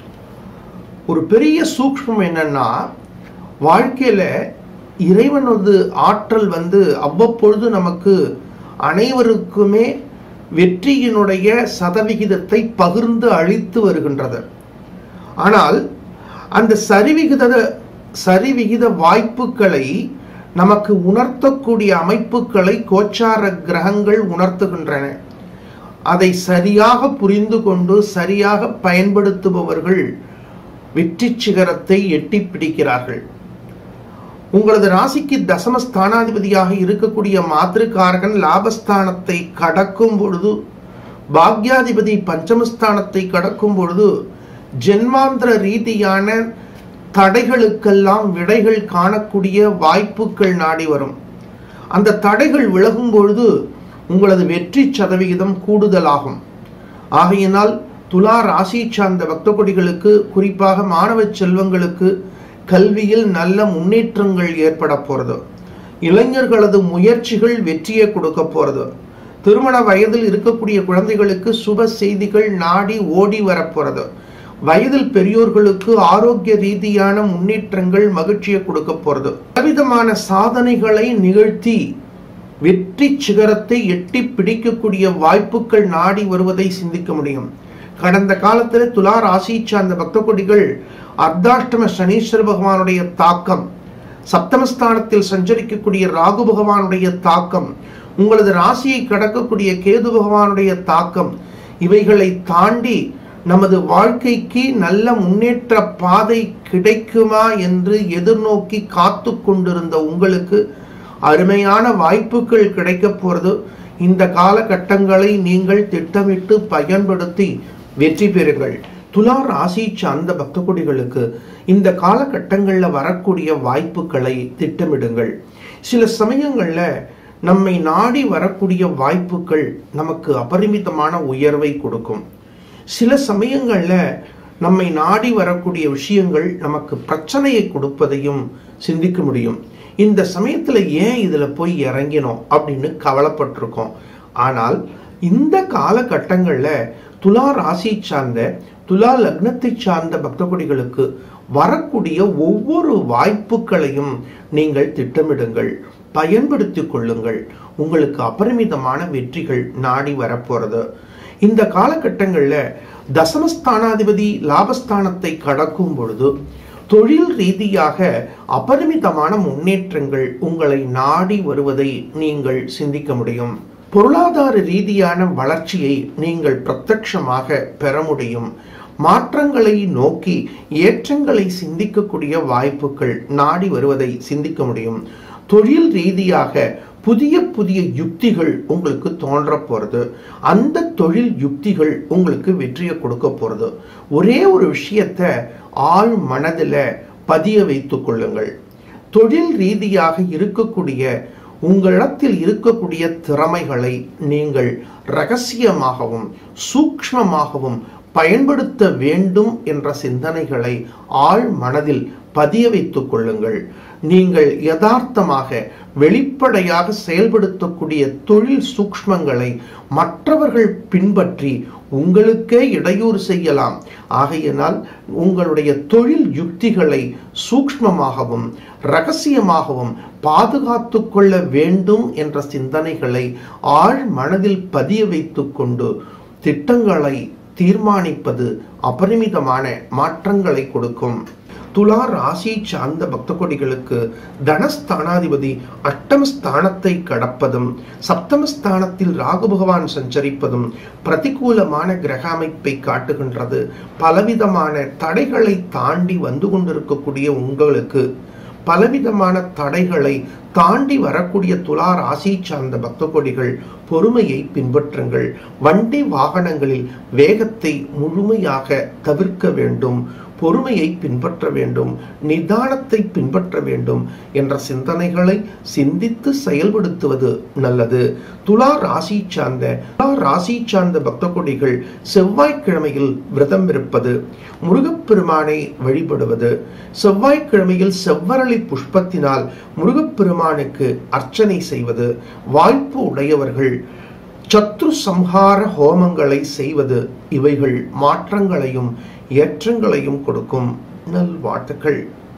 ஒரு பெரிய சூக்ஷ்மம் என்னன்னா வாழ்க்கையில இறைவனது ஆற்றல் வந்து அவ்வப்பொழுது நமக்கு அனைவருக்குமே வெற்றியினுடைய சதவிகிதத்தை பகிர்ந்து அளித்து வருகின்றது ஆனால் அந்த சரிவிகித சரிவிகித வாய்ப்புகளை நமக்கு உணர்த்தக்கூடிய அமைப்புகளை கோச்சார கிரகங்கள் உணர்த்துகின்றன அதை சரியாக புரிந்து கொண்டு சரியாக பயன்படுத்துபவர்கள் வெற்றி சிகரத்தை எட்டி பிடிக்கிறார்கள் உங்களது ராசிக்கு தசம ஸ்தானாதிபதியாக இருக்கக்கூடிய மாத்திருக்காரகன் லாபஸ்தானத்தை கடக்கும் பொழுது பாக்யாதிபதி பஞ்சமஸ்தானத்தை கடக்கும் பொழுது ஜென்மாந்திர ரீதியான தடைகளுக்கெல்லாம் விடைகள் காணக்கூடிய வாய்ப்புகள் நாடி வரும் அந்த தடைகள் விலகும் பொழுது உங்களது வெற்றி சதவிகிதம் கூடுதலாகும் ஆகையினால் துலா ராசி சார்ந்த பக்த கொடிகளுக்கு குறிப்பாக மாணவ செல்வங்களுக்கு கல்வியில் நல்ல முன்னேற்றங்கள் ஏற்பட போறது இளைஞர்களது முயற்சிகள் வெற்றியை கொடுக்க போறது திருமண வயதில் இருக்கக்கூடிய குழந்தைகளுக்கு சுப செய்திகள் நாடி ஓடி வரப்போறது வயதில் பெரியோர்களுக்கு ஆரோக்கிய ரீதியான முன்னேற்றங்கள் மகிழ்ச்சியை கொடுக்க போறது பலவிதமான சாதனைகளை நிகழ்த்தி வெற்றி சிகரத்தை எட்டி பிடிக்கக்கூடிய வாய்ப்புகள் நாடி வருவதை சிந்திக்க முடியும் கடந்த காலத்தில் துலா ராசி சார்ந்த பக்த கொடிகள் அர்த்தாஷ்டம சனீஸ்வர பகவானுடைய தாக்கம் சப்தமஸ்தானத்தில் சஞ்சரிக்கக்கூடிய ராகு பகவானுடைய தாக்கம் உங்களது ராசியை கடக்கக்கூடிய கேது பகவானுடைய தாக்கம் இவைகளை தாண்டி நமது வாழ்க்கைக்கு நல்ல முன்னேற்ற பாதை கிடைக்குமா என்று எதிர்நோக்கி காத்து கொண்டிருந்த உங்களுக்கு அருமையான வாய்ப்புகள் கிடைக்க போறது இந்த காலகட்டங்களை நீங்கள் திட்டமிட்டு பயன்படுத்தி வெற்றி பெறுங்கள் துலா ராசி சார்ந்த பக்த கொடிகளுக்கு இந்த காலகட்டங்களில் வரக்கூடிய வாய்ப்புகளை திட்டமிடுங்கள் சில சமயங்களில் நம்மை நாடி வரக்கூடிய வாய்ப்புகள் நமக்கு அபரிமிதமான உயர்வை கொடுக்கும் சில சமயங்களில் நம்மை நாடி வரக்கூடிய விஷயங்கள் நமக்கு பிரச்சனையை கொடுப்பதையும் சிந்திக்க முடியும் இந்த சமயத்தில் ஏன் இதில் போய் இறங்கினோம் அப்படின்னு கவலைப்பட்டிருக்கோம் ஆனால் இந்த காலகட்டங்களில் துலா ராசி சார்ந்த துலா லக்னத்தை சார்ந்த பக்த கொடிகளுக்கு வரக்கூடிய ஒவ்வொரு வாய்ப்புகளையும் நீங்கள் திட்டமிடுங்கள் பயன்படுத்திக் கொள்ளுங்கள் உங்களுக்கு அபரிமிதமான வெற்றிகள் நாடி வரப்போறது இந்த காலகட்டங்களில் தசமஸ்தானாதிபதி லாபஸ்தானத்தை கடக்கும் பொழுது தொழில் ரீதியாக அபரிமிதமான முன்னேற்றங்கள் உங்களை நாடி வருவதை நீங்கள் சிந்திக்க முடியும் பொருளாதார ரீதியான வளர்ச்சியை நீங்கள் பிரத்யட்சமாக பெற முடியும் மாற்றங்களை நோக்கி ஏற்றங்களை சிந்திக்கக்கூடிய வாய்ப்புகள் நாடி வருவதை சிந்திக்க முடியும் தொழில் ரீதியாக புதிய புதிய யுக்திகள் உங்களுக்கு தோன்ற போறது அந்த தொழில் யுக்திகள் உங்களுக்கு வெற்றியை கொடுக்க போறது ஒரே ஒரு விஷயத்த ஆழ் மனதில் பதிய வைத்துக் கொள்ளுங்கள் தொழில் ரீதியாக இருக்கக்கூடிய உங்களிடத்தில் இருக்கக்கூடிய திறமைகளை நீங்கள் ரகசியமாகவும் சூக்ஷ்மமாகவும் பயன்படுத்த வேண்டும் என்ற சிந்தனைகளை ஆழ் மனதில் பதிய வைத்துக் கொள்ளுங்கள் நீங்கள் யதார்த்தமாக வெளிப்படையாக செயல்படுத்தக்கூடிய தொழில் சூக்ஷ்மங்களை மற்றவர்கள் பின்பற்றி உங்களுக்கே இடையூறு செய்யலாம் ஆகையினால் உங்களுடைய தொழில் யுக்திகளை சூக்ஷ்மமாகவும் ரகசியமாகவும் பாதுகாத்து கொள்ள வேண்டும் என்ற சிந்தனைகளை ஆழ் மனதில் பதிய வைத்துக் கொண்டு திட்டங்களை தீர்மானிப்பது அபரிமிதமான மாற்றங்களை கொடுக்கும் துலா ராசி சார்ந்த பக்த கொடிகளுக்கு தனஸ்தானாதிபதி அட்டமஸ்தானத்தை கடப்பதும் சப்தமஸ்தானத்தில் ராகு பகவான் சஞ்சரிப்பதும் பிரதிகூலமான கிரக அமைப்பை காட்டுகின்றது பலவிதமான தடைகளை தாண்டி வந்து கொண்டிருக்கக்கூடிய உங்களுக்கு பலவிதமான தடைகளை தாண்டி வரக்கூடிய துலா ராசி சார்ந்த பக்த கொடிகள் பொறுமையை பின்பற்றுங்கள் வண்டி வாகனங்களில் வேகத்தை முழுமையாக தவிர்க்க வேண்டும் பொறுமையை பின்பற்ற வேண்டும் நிதானத்தை பின்பற்ற வேண்டும் என்ற சிந்தனைகளை சிந்தித்து செயல்படுத்துவது நல்லது துலா ராசி சார்ந்த துலா ராசி சார்ந்த பக்த கொடிகள் செவ்வாய்க்கிழமையில் விரதம் இருப்பது முருகப்பெருமானை வழிபடுவது செவ்வாய்க்கிழமையில் செவ்வரளி புஷ்பத்தினால் முருகப்பெருமானுக்கு அர்ச்சனை செய்வது வாய்ப்பு உடையவர்கள் சத்ரு சம்ஹார ஹோமங்களை செய்வது இவைகள் மாற்றங்களையும் ஏற்றங்களையும் கொடுக்கும் நல்வாழ்த்துக்கள்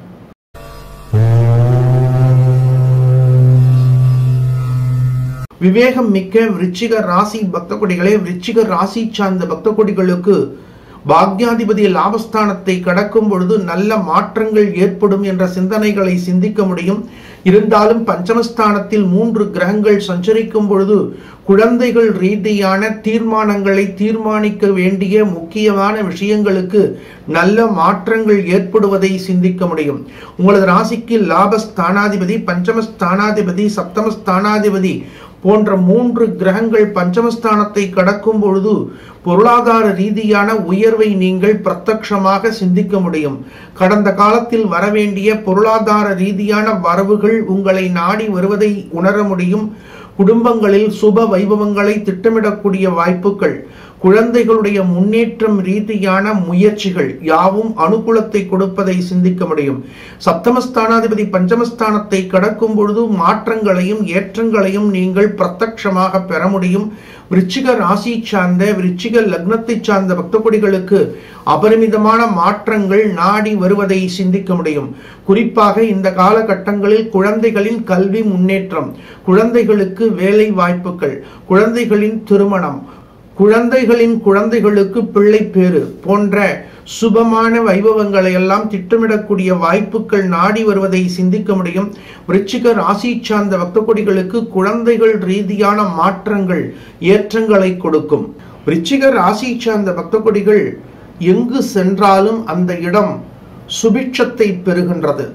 விவேகம் மிக்க விருச்சிக ராசி பக்த கொடிகளே விருச்சிக ராசி சார்ந்த பக்த கொடிகளுக்கு பாக்யாதிபதி லாபஸ்தானத்தை கடக்கும் பொழுது நல்ல மாற்றங்கள் ஏற்படும் என்ற சிந்தனைகளை சிந்திக்க முடியும் இருந்தாலும் பஞ்சமஸ்தானத்தில் மூன்று கிரகங்கள் சஞ்சரிக்கும் பொழுது குழந்தைகள் ரீதியான தீர்மானங்களை தீர்மானிக்க வேண்டிய முக்கியமான விஷயங்களுக்கு நல்ல மாற்றங்கள் ஏற்படுவதை சிந்திக்க முடியும் உங்களது ராசிக்கு லாபஸ்தானாதிபதி பஞ்சமஸ்தானாதிபதி சப்தமஸ்தானாதிபதி போன்ற மூன்று கிரகங்கள் பஞ்சமஸ்தானத்தை கடக்கும் பொழுது பொருளாதார ரீதியான உயர்வை நீங்கள் பிரத்யட்சமாக சிந்திக்க முடியும் கடந்த காலத்தில் வரவேண்டிய பொருளாதார ரீதியான வரவுகள் உங்களை நாடி வருவதை உணர முடியும் குடும்பங்களில் சுப வைபவங்களை திட்டமிடக்கூடிய வாய்ப்புகள் குழந்தைகளுடைய முன்னேற்றம் ரீதியான முயற்சிகள் யாவும் அனுகூலத்தை கொடுப்பதை சிந்திக்க முடியும் சப்தமஸ்தானாதிபதி பஞ்சமஸ்தானத்தை கடக்கும் பொழுது மாற்றங்களையும் ஏற்றங்களையும் நீங்கள் பிரத்யட்சமாக பெற முடியும் விருச்சிக ராசி சார்ந்த விருச்சிக லக்னத்தை சார்ந்த பக்த கொடிகளுக்கு அபரிமிதமான மாற்றங்கள் நாடி வருவதை சிந்திக்க முடியும் குறிப்பாக இந்த காலகட்டங்களில் குழந்தைகளின் கல்வி முன்னேற்றம் குழந்தைகளுக்கு வேலை வாய்ப்புகள் குழந்தைகளின் திருமணம் குழந்தைகளின் குழந்தைகளுக்கு பிள்ளை பேறு போன்ற சுபமான வைபவங்களை எல்லாம் திட்டமிடக்கூடிய வாய்ப்புகள் நாடி வருவதை சிந்திக்க முடியும் விருச்சிக ராசி சார்ந்த பக்த கொடிகளுக்கு குழந்தைகள் ரீதியான மாற்றங்கள் ஏற்றங்களை கொடுக்கும் விருச்சிக ராசி சார்ந்த பக்த கொடிகள் எங்கு சென்றாலும் அந்த இடம் சுபிட்சத்தை பெறுகின்றது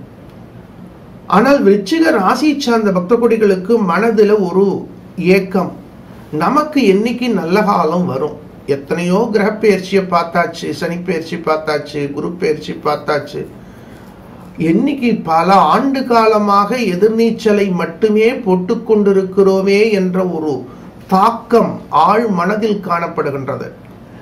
ஆனால் விருச்சிக ராசி சார்ந்த பக்த கொடிகளுக்கு மனதில் ஒரு ஏக்கம் நமக்கு என்னைக்கு நல்ல காலம் வரும் எத்தனையோ கிரக பயிற்சியை பார்த்தாச்சு சனி பயிற்சி பார்த்தாச்சு குரு பயிற்சி பார்த்தாச்சு என்னைக்கு பல ஆண்டு காலமாக எதிர்நீச்சலை மட்டுமே போட்டுக் கொண்டிருக்கிறோமே என்ற ஒரு தாக்கம் ஆழ் மனதில் காணப்படுகின்றது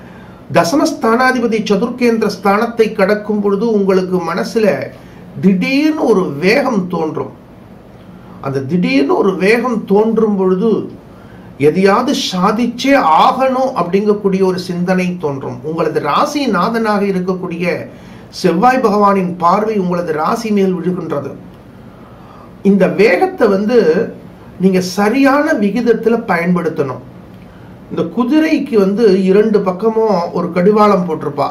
தசமஸ்தானாதிபதி சதுர்கேந்திர ஸ்தானத்தை கடக்கும் பொழுது உங்களுக்கு மனசுல திடீர்னு ஒரு வேகம் தோன்றும் அந்த திடீர்னு ஒரு வேகம் தோன்றும் பொழுது எதையாவது சாதிச்சே ஆகணும் அப்படிங்கக்கூடிய ஒரு சிந்தனை தோன்றும் உங்களது ராசி நாதனாக இருக்கக்கூடிய செவ்வாய் பகவானின் பார்வை உங்களது ராசி மேல் விழுகின்றது இந்த வேகத்தை வந்து நீங்க சரியான விகிதத்துல பயன்படுத்தணும் இந்த குதிரைக்கு வந்து இரண்டு பக்கமும் ஒரு கடிவாளம் போட்டிருப்பா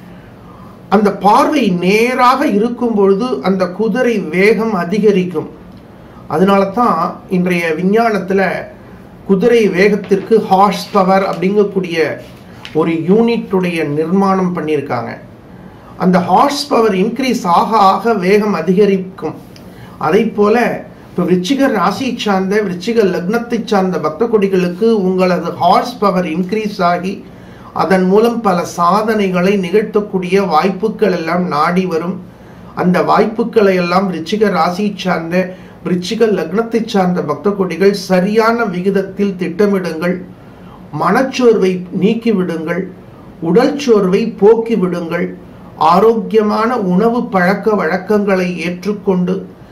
அந்த பார்வை நேராக இருக்கும் பொழுது அந்த குதிரை வேகம் அதிகரிக்கும் அதனால தான் இன்றைய விஞ்ஞானத்துல குதிரை வேகத்திற்கு ஹார்ஸ் பவர் அப்படிங்கக்கூடிய ஒரு யூனிட்டுடைய நிர்மாணம் பண்ணியிருக்காங்க அந்த ஹார்ஸ் பவர் இன்க்ரீஸ் ஆக ஆக வேகம் அதிகரிக்கும் அதை போல இப்போ விருச்சிக ராசி சார்ந்த விருச்சிக லக்னத்தை சார்ந்த பக்த கொடிகளுக்கு உங்களது ஹார்ஸ் பவர் இன்க்ரீஸ் ஆகி அதன் மூலம் பல சாதனைகளை நிகழ்த்தக்கூடிய வாய்ப்புகள் எல்லாம் நாடி வரும் அந்த வாய்ப்புகளை எல்லாம் விருச்சிக ராசி சார்ந்த விருச்சிக லக்னத்தை சார்ந்த பக்த கொடிகள் சரியான விகிதத்தில் திட்டமிடுங்கள் மனச்சோர்வை நீக்கிவிடுங்கள் உடல் சோர்வை போக்கி விடுங்கள் ஆரோக்கியமான உணவு பழக்க வழக்கங்களை ஏற்றுக்கொண்டு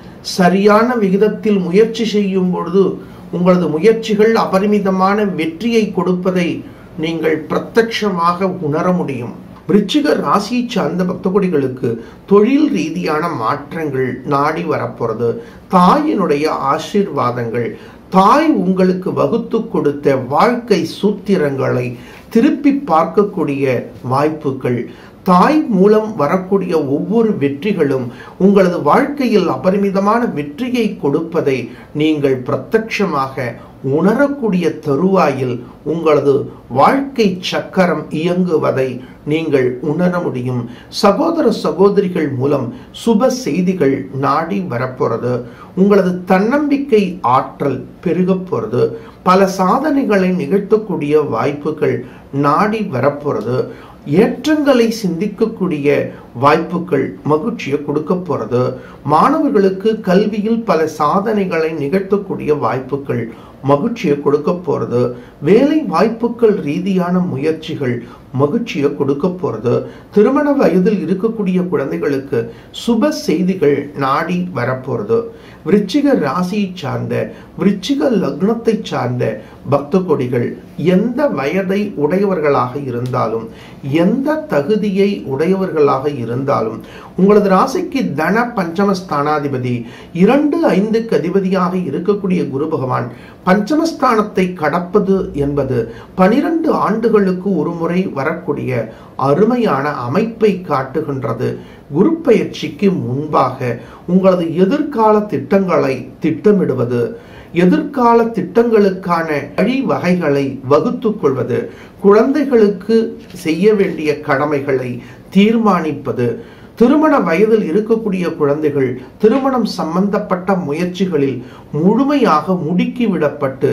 சரியான விகிதத்தில் முயற்சி செய்யும் பொழுது உங்களது முயற்சிகள் அபரிமிதமான வெற்றியை கொடுப்பதை நீங்கள் பிரத்யட்சமாக உணர முடியும் விருச்சிக ராசி சார்ந்த பக்த கொடிகளுக்கு தொழில் ரீதியான மாற்றங்கள் நாடி வரப்போறது தாயினுடைய ஆசீர்வாதங்கள் தாய் உங்களுக்கு வகுத்து கொடுத்த வாழ்க்கை சூத்திரங்களை திருப்பி பார்க்கக்கூடிய வாய்ப்புகள் தாய் மூலம் வரக்கூடிய ஒவ்வொரு வெற்றிகளும் உங்களது வாழ்க்கையில் அபரிமிதமான வெற்றியை கொடுப்பதை நீங்கள் பிரத்யட்சமாக உணரக்கூடிய தருவாயில் உங்களது வாழ்க்கை சக்கரம் இயங்குவதை நீங்கள் உணர முடியும் சகோதர சகோதரிகள் மூலம் சுப செய்திகள் நாடி வரப்போறது உங்களது தன்னம்பிக்கை ஆற்றல் பெருக போறது பல சாதனைகளை நிகழ்த்தக்கூடிய வாய்ப்புகள் நாடி வரப்போறது ஏற்றங்களை சிந்திக்கக்கூடிய வாய்ப்புகள் மகிழ்ச்சியை கொடுக்க போறது மாணவர்களுக்கு கல்வியில் பல சாதனைகளை நிகழ்த்தக்கூடிய வாய்ப்புகள் மகிழ்ச்சியை கொடுக்க போறது வேலை வாய்ப்புகள் ரீதியான முயற்சிகள் மகிழ்ச்சியை கொடுக்க போறது திருமண வயதில் இருக்கக்கூடிய குழந்தைகளுக்கு சுப செய்திகள் நாடி வரப்போறது விருச்சிக ராசியை சார்ந்த விருச்சிக லக்னத்தை சார்ந்த பக்த கொடிகள் எந்த வயதை உடையவர்களாக இருந்தாலும் எந்த தகுதியை உடையவர்களாக இருந்தாலும் உங்களது ராசிக்கு தன பஞ்சம ஸ்தானாதிபதி இரண்டு ஐந்துக்கு அதிபதியாக இருக்கக்கூடிய குரு பகவான் பஞ்சமஸ்தானத்தை கடப்பது என்பது பனிரெண்டு ஆண்டுகளுக்கு ஒரு முறை வரக்கூடிய அருமையான அமைப்பை காட்டுகின்றது குரு பயிற்சிக்கு முன்பாக உங்களது எதிர்கால திட்டங்களை திட்டமிடுவது எதிர்கால திட்டங்களுக்கான வழிவகைகளை வகுத்துக் கொள்வது குழந்தைகளுக்கு செய்ய வேண்டிய கடமைகளை தீர்மானிப்பது திருமண வயதில் இருக்கக்கூடிய குழந்தைகள் திருமணம் சம்பந்தப்பட்ட முயற்சிகளில் முழுமையாக முடுக்கிவிடப்பட்டு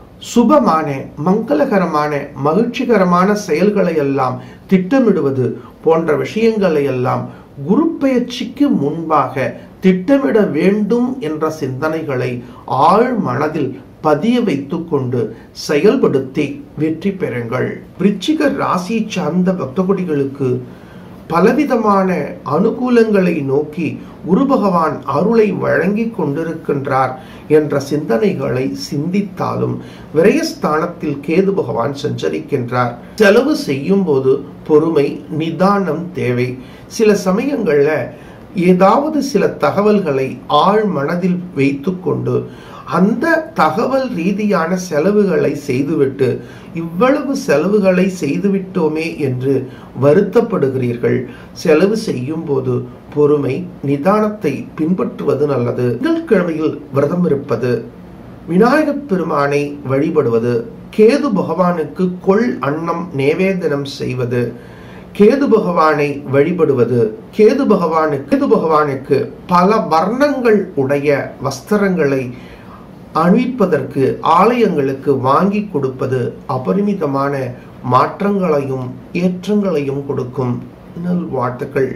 சுபமான மங்களகரமான மகிழ்ச்சிகரமான செயல்களை எல்லாம் திட்டமிடுவது போன்ற விஷயங்களை எல்லாம் குரு பெயர்ச்சிக்கு முன்பாக திட்டமிட வேண்டும் என்ற சிந்தனைகளை ஆழ் மனதில் பதிய வைத்துக் கொண்டு செயல்படுத்தி வெற்றி பெறுங்கள் விருச்சிக ராசியை சார்ந்த பக்தகுடிகளுக்கு பலவிதமான அனுகூலங்களை நோக்கி குரு பகவான் அருளை வழங்கி கொண்டிருக்கின்றார் என்ற சிந்தனைகளை சிந்தித்தாலும் விரயஸ்தானத்தில் கேது பகவான் சஞ்சரிக்கின்றார் செலவு செய்யும் போது பொறுமை நிதானம் தேவை சில சமயங்கள்ல ஏதாவது சில தகவல்களை ஆழ் மனதில் வைத்துக்கொண்டு அந்த தகவல் ரீதியான செலவுகளை செய்துவிட்டு இவ்வளவு செலவுகளை செய்துவிட்டோமே என்று வருத்தப்படுகிறீர்கள் செலவு செய்யும் போது பொறுமை நிதானத்தை பின்பற்றுவது நல்லது திங்கட்கிழமையில் விரதம் இருப்பது விநாயகப் பெருமானை வழிபடுவது கேது பகவானுக்கு கொள் அன்னம் நேவேதனம் செய்வது கேது பகவானை வழிபடுவது கேது பகவானுக்கு கேது பகவானுக்கு பல வர்ணங்கள் உடைய வஸ்திரங்களை அணிவிப்பதற்கு ஆலயங்களுக்கு வாங்கி கொடுப்பது அபரிமிதமான மாற்றங்களையும் ஏற்றங்களையும் கொடுக்கும் நல் வாழ்த்துக்கள்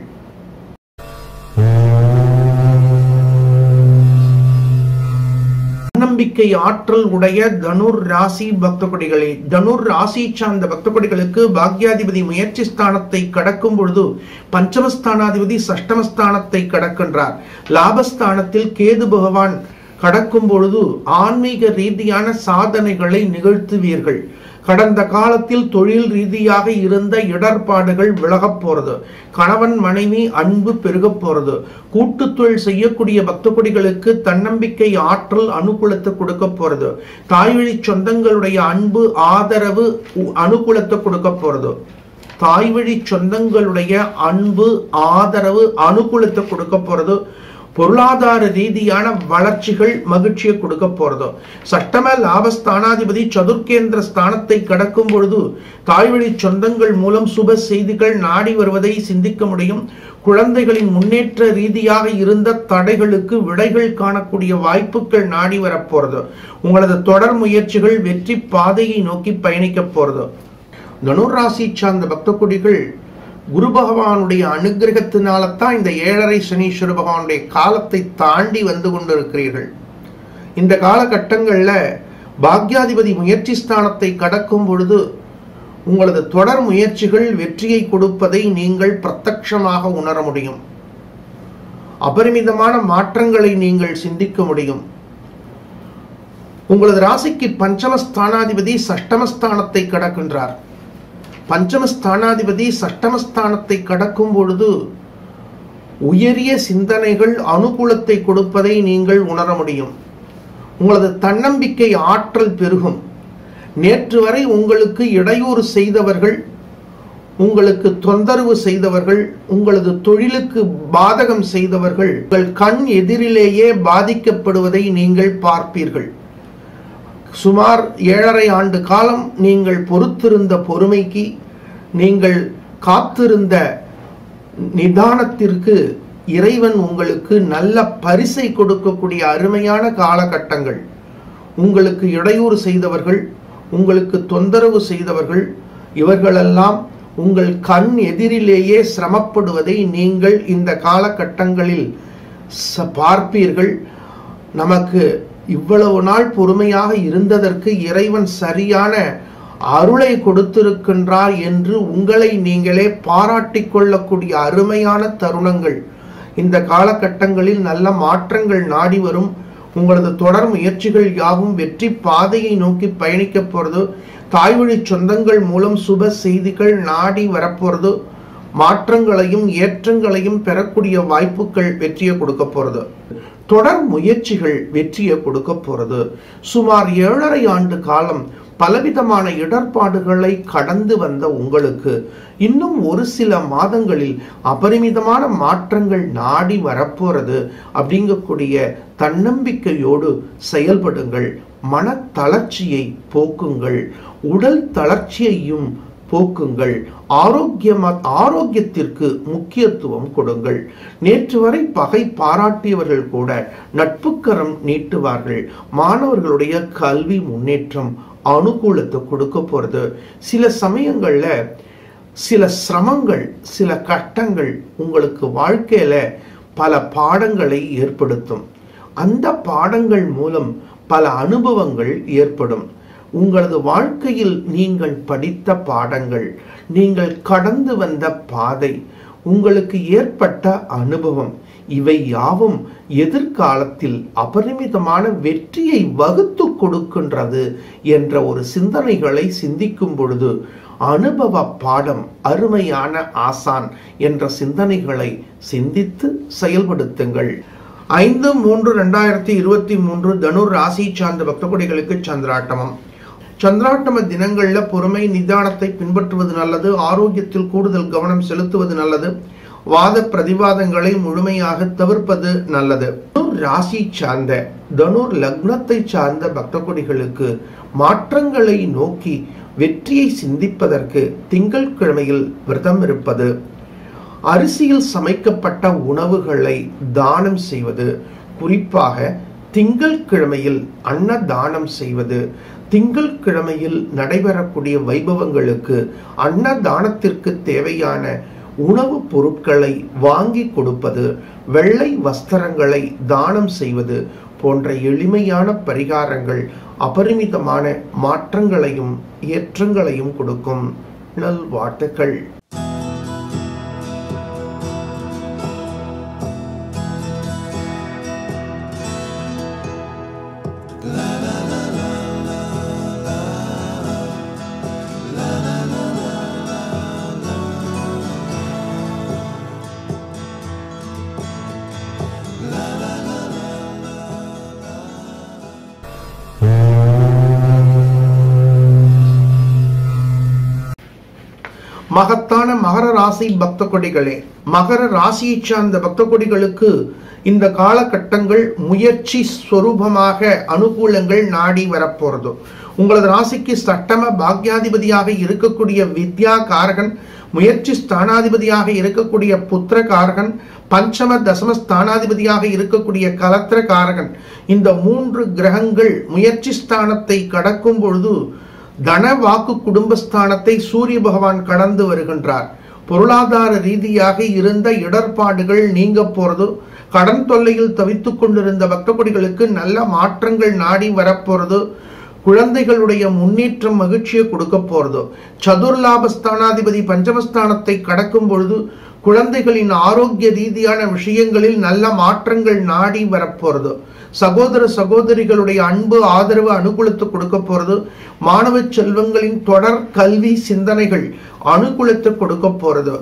நம்பிக்கை ஆற்றல் உடைய தனுர் ராசி பக்தகுடிகளே தனுர் ராசி சார்ந்த பக்தகுடிகளுக்கு பாக்யாதிபதி முயற்சி ஸ்தானத்தை கடக்கும் பொழுது பஞ்சமஸ்தானாதிபதி சஷ்டமஸ்தானத்தை கடக்கின்றார் லாபஸ்தானத்தில் கேது பகவான் கடக்கும் பொழுது ஆன்மீக ரீதியான சாதனைகளை நிகழ்த்துவீர்கள் கடந்த காலத்தில் தொழில் ரீதியாக இருந்த இடர்பாடுகள் விலகப் போறது கணவன் மனைவி அன்பு பெருகப் போறது கூட்டு தொழில் செய்யக்கூடிய பக்தகுடிகளுக்கு தன்னம்பிக்கை ஆற்றல் அனுகூலத்தை கொடுக்க போறது தாய்வழி சொந்தங்களுடைய அன்பு ஆதரவு உ- அனுகூலத்தை கொடுக்க போறது தாய்வழி சொந்தங்களுடைய அன்பு ஆதரவு அனுகூலத்தை கொடுக்க போறது பொருளாதார ரீதியான வளர்ச்சிகள் மகிழ்ச்சியை கொடுக்க போறதோ சட்டம லாபஸ்தானாதிபதி சதுர்கேந்திர ஸ்தானத்தை கடக்கும் பொழுது தாய்வழி சொந்தங்கள் மூலம் சுப செய்திகள் நாடி வருவதை சிந்திக்க முடியும் குழந்தைகளின் முன்னேற்ற ரீதியாக இருந்த தடைகளுக்கு விடைகள் காணக்கூடிய வாய்ப்புகள் நாடி வரப்போறது உங்களது தொடர் முயற்சிகள் வெற்றி பாதையை நோக்கி பயணிக்க போறது தனுராசி சார்ந்த பக்த கொடிகள் குரு பகவானுடைய அனுகிரகத்தினால தான் இந்த ஏழரை சனீஸ்வர பகவானுடைய காலத்தை தாண்டி வந்து கொண்டிருக்கிறீர்கள் இந்த காலகட்டங்களில் பாக்யாதிபதி முயற்சி ஸ்தானத்தை கடக்கும் பொழுது உங்களது தொடர் முயற்சிகள் வெற்றியை கொடுப்பதை நீங்கள் பிரத்யட்சமாக உணர முடியும் அபரிமிதமான மாற்றங்களை நீங்கள் சிந்திக்க முடியும் உங்களது ராசிக்கு பஞ்சமஸ்தானாதிபதி சஷ்டமஸ்தானத்தை கடக்கின்றார் பஞ்சமஸ்தானாதிபதி சஷ்டமஸ்தானத்தை கடக்கும் பொழுது உயரிய சிந்தனைகள் அனுகூலத்தை கொடுப்பதை நீங்கள் உணர முடியும் உங்களது தன்னம்பிக்கை ஆற்றல் பெருகும் நேற்று வரை உங்களுக்கு இடையூறு செய்தவர்கள் உங்களுக்கு தொந்தரவு செய்தவர்கள் உங்களது தொழிலுக்கு பாதகம் செய்தவர்கள் உங்கள் கண் எதிரிலேயே பாதிக்கப்படுவதை நீங்கள் பார்ப்பீர்கள் சுமார் ஏழரை ஆண்டு காலம் நீங்கள் பொறுத்திருந்த பொறுமைக்கு நீங்கள் காத்திருந்த நிதானத்திற்கு இறைவன் உங்களுக்கு நல்ல பரிசை கொடுக்கக்கூடிய அருமையான காலகட்டங்கள் உங்களுக்கு இடையூறு செய்தவர்கள் உங்களுக்கு தொந்தரவு செய்தவர்கள் இவர்களெல்லாம் உங்கள் கண் எதிரிலேயே சிரமப்படுவதை நீங்கள் இந்த காலகட்டங்களில் ச- பார்ப்பீர்கள் நமக்கு இவ்வளவு நாள் பொறுமையாக இருந்ததற்கு இறைவன் சரியான அருளை கொடுத்திருக்கின்றார் என்று உங்களை நீங்களே பாராட்டிக் கொள்ளக்கூடிய அருமையான தருணங்கள் இந்த காலகட்டங்களில் நல்ல மாற்றங்கள் நாடி வரும் உங்களது தொடர் முயற்சிகள் யாவும் வெற்றி பாதையை நோக்கி பயணிக்க போறது தாய்வழி சொந்தங்கள் மூலம் சுப செய்திகள் நாடி வரப்போறது மாற்றங்களையும் ஏற்றங்களையும் பெறக்கூடிய வாய்ப்புகள் வெற்றியை கொடுக்க போறது தொடர் முயற்சிகள் வெற்றியை கொடுக்க போறது சுமார் ஏழரை ஆண்டு காலம் பலவிதமான இடர்பாடுகளை கடந்து வந்த உங்களுக்கு இன்னும் ஒரு சில மாதங்களில் அபரிமிதமான மாற்றங்கள் நாடி வரப்போறது அப்படிங்கக்கூடிய தன்னம்பிக்கையோடு செயல்படுங்கள் மன தளர்ச்சியை போக்குங்கள் உடல் தளர்ச்சியையும் போக்குங்கள் ஆரோக்கியமா ஆரோக்கியத்திற்கு முக்கியத்துவம் கொடுங்கள் நேற்று வரை பகை பாராட்டியவர்கள் கூட நட்புக்கரம் நீட்டுவார்கள் மாணவர்களுடைய கல்வி முன்னேற்றம் அனுகூலத்தை கொடுக்க போறது சில சமயங்கள்ல சில சிரமங்கள் சில கஷ்டங்கள் உங்களுக்கு வாழ்க்கையில பல பாடங்களை ஏற்படுத்தும் அந்த பாடங்கள் மூலம் பல அனுபவங்கள் ஏற்படும் உங்களது வாழ்க்கையில் நீங்கள் படித்த பாடங்கள் நீங்கள் கடந்து வந்த பாதை உங்களுக்கு ஏற்பட்ட அனுபவம் இவை யாவும் எதிர்காலத்தில் அபரிமிதமான வெற்றியை வகுத்து கொடுக்கின்றது என்ற ஒரு சிந்தனைகளை சிந்திக்கும் பொழுது அனுபவ பாடம் அருமையான ஆசான் என்ற சிந்தனைகளை சிந்தித்து செயல்படுத்துங்கள் ஐந்து மூன்று ரெண்டாயிரத்தி இருபத்தி மூன்று தனுர் ராசி சார்ந்த பக்தகுடிகளுக்கு சந்திராட்டமம் சந்திராட்டம தினங்கள்ல பொறுமை நிதானத்தை பின்பற்றுவது நல்லது ஆரோக்கியத்தில் கூடுதல் கவனம் செலுத்துவது நல்லது வாத பிரதிவாதங்களை முழுமையாக தவிர்ப்பது நல்லது தனுர் ராசி சார்ந்த தனுர் லக்னத்தை சார்ந்த பக்தகுடிகளுக்கு மாற்றங்களை நோக்கி வெற்றியை சிந்திப்பதற்கு திங்கட்கிழமையில் விரதம் இருப்பது அரிசியில் சமைக்கப்பட்ட உணவுகளை தானம் செய்வது குறிப்பாக திங்கட்கிழமையில் அன்னதானம் செய்வது திங்கட்கிழமையில் நடைபெறக்கூடிய வைபவங்களுக்கு அன்னதானத்திற்கு தேவையான உணவுப் பொருட்களை வாங்கி கொடுப்பது வெள்ளை வஸ்திரங்களை தானம் செய்வது போன்ற எளிமையான பரிகாரங்கள் அபரிமிதமான மாற்றங்களையும் ஏற்றங்களையும் கொடுக்கும் நல்வாழ்த்துக்கள் மகத்தான மகர ராசி பக்த கொடிகளே மகர ராசியை சார்ந்த பக்த கொடிகளுக்கு இந்த காலகட்டங்கள் முயற்சி ஸ்வரூபமாக அனுகூலங்கள் நாடி வரப்போறது உங்களது ராசிக்கு சட்டம பாக்யாதிபதியாக இருக்கக்கூடிய வித்யா காரகன் முயற்சி ஸ்தானாதிபதியாக இருக்கக்கூடிய புத்திர காரகன் பஞ்சம தசம ஸ்தானாதிபதியாக இருக்கக்கூடிய கலத்திர காரகன் இந்த மூன்று கிரகங்கள் முயற்சி ஸ்தானத்தை கடக்கும் பொழுது தன வாக்கு குடும்பஸ்தானத்தை சூரிய பகவான் கடந்து வருகின்றார் பொருளாதார ரீதியாக இருந்த இடர்பாடுகள் நீங்க போறது கடன் தொல்லையில் தவித்துக் கொண்டிருந்த பக்தகுடிகளுக்கு நல்ல மாற்றங்கள் நாடி வரப்போறது குழந்தைகளுடைய முன்னேற்றம் மகிழ்ச்சியை கொடுக்க போறது சதுர்லாபஸ்தானாதிபதி பஞ்சமஸ்தானத்தை கடக்கும் பொழுது குழந்தைகளின் ஆரோக்கிய ரீதியான விஷயங்களில் நல்ல மாற்றங்கள் நாடி வரப்போறது சகோதர சகோதரிகளுடைய அன்பு ஆதரவு அனுகூலத்தை கொடுக்க போறது மாணவ செல்வங்களின் தொடர் கல்வி சிந்தனைகள் அனுகூலத்தை கொடுக்க போறது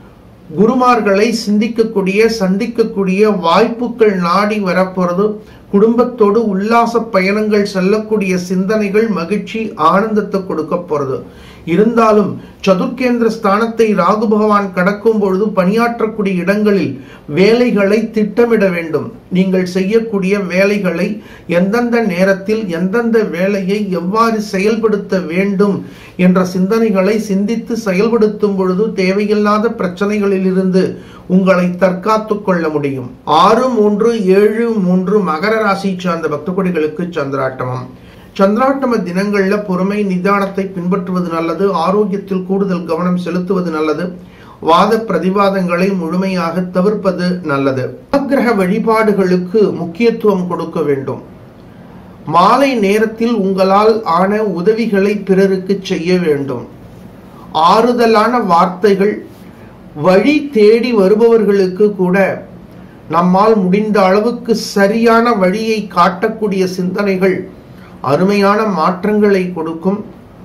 குருமார்களை சிந்திக்கக்கூடிய சந்திக்கக்கூடிய வாய்ப்புகள் நாடி வரப்போறது குடும்பத்தோடு உல்லாச பயணங்கள் செல்லக்கூடிய சிந்தனைகள் மகிழ்ச்சி ஆனந்தத்தை கொடுக்க போறது இருந்தாலும் சதுர்கேந்திர ஸ்தானத்தை ராகு பகவான் கடக்கும் பொழுது பணியாற்றக்கூடிய இடங்களில் வேலைகளை திட்டமிட வேண்டும் நீங்கள் செய்யக்கூடிய வேலைகளை எந்தெந்த நேரத்தில் எந்தெந்த வேலையை எவ்வாறு செயல்படுத்த வேண்டும் என்ற சிந்தனைகளை சிந்தித்து செயல்படுத்தும் பொழுது தேவையில்லாத பிரச்சனைகளில் இருந்து உங்களை தற்காத்துக் கொள்ள முடியும் ஆறு மூன்று ஏழு மூன்று மகர ராசி சார்ந்த பக்தகுடிகளுக்கு சந்திராட்டமம் சந்திராட்டம தினங்கள்ல பொறுமை நிதானத்தை பின்பற்றுவது நல்லது ஆரோக்கியத்தில் கூடுதல் கவனம் செலுத்துவது நல்லது வாத பிரதிவாதங்களை முழுமையாக தவிர்ப்பது நல்லது நவக்கிரக வழிபாடுகளுக்கு முக்கியத்துவம் கொடுக்க வேண்டும் மாலை நேரத்தில் உங்களால் ஆன உதவிகளை பிறருக்கு செய்ய வேண்டும் ஆறுதலான வார்த்தைகள் வழி தேடி வருபவர்களுக்கு கூட நம்மால் முடிந்த அளவுக்கு சரியான வழியை காட்டக்கூடிய சிந்தனைகள் அருமையான மாற்றங்களை கொடுக்கும்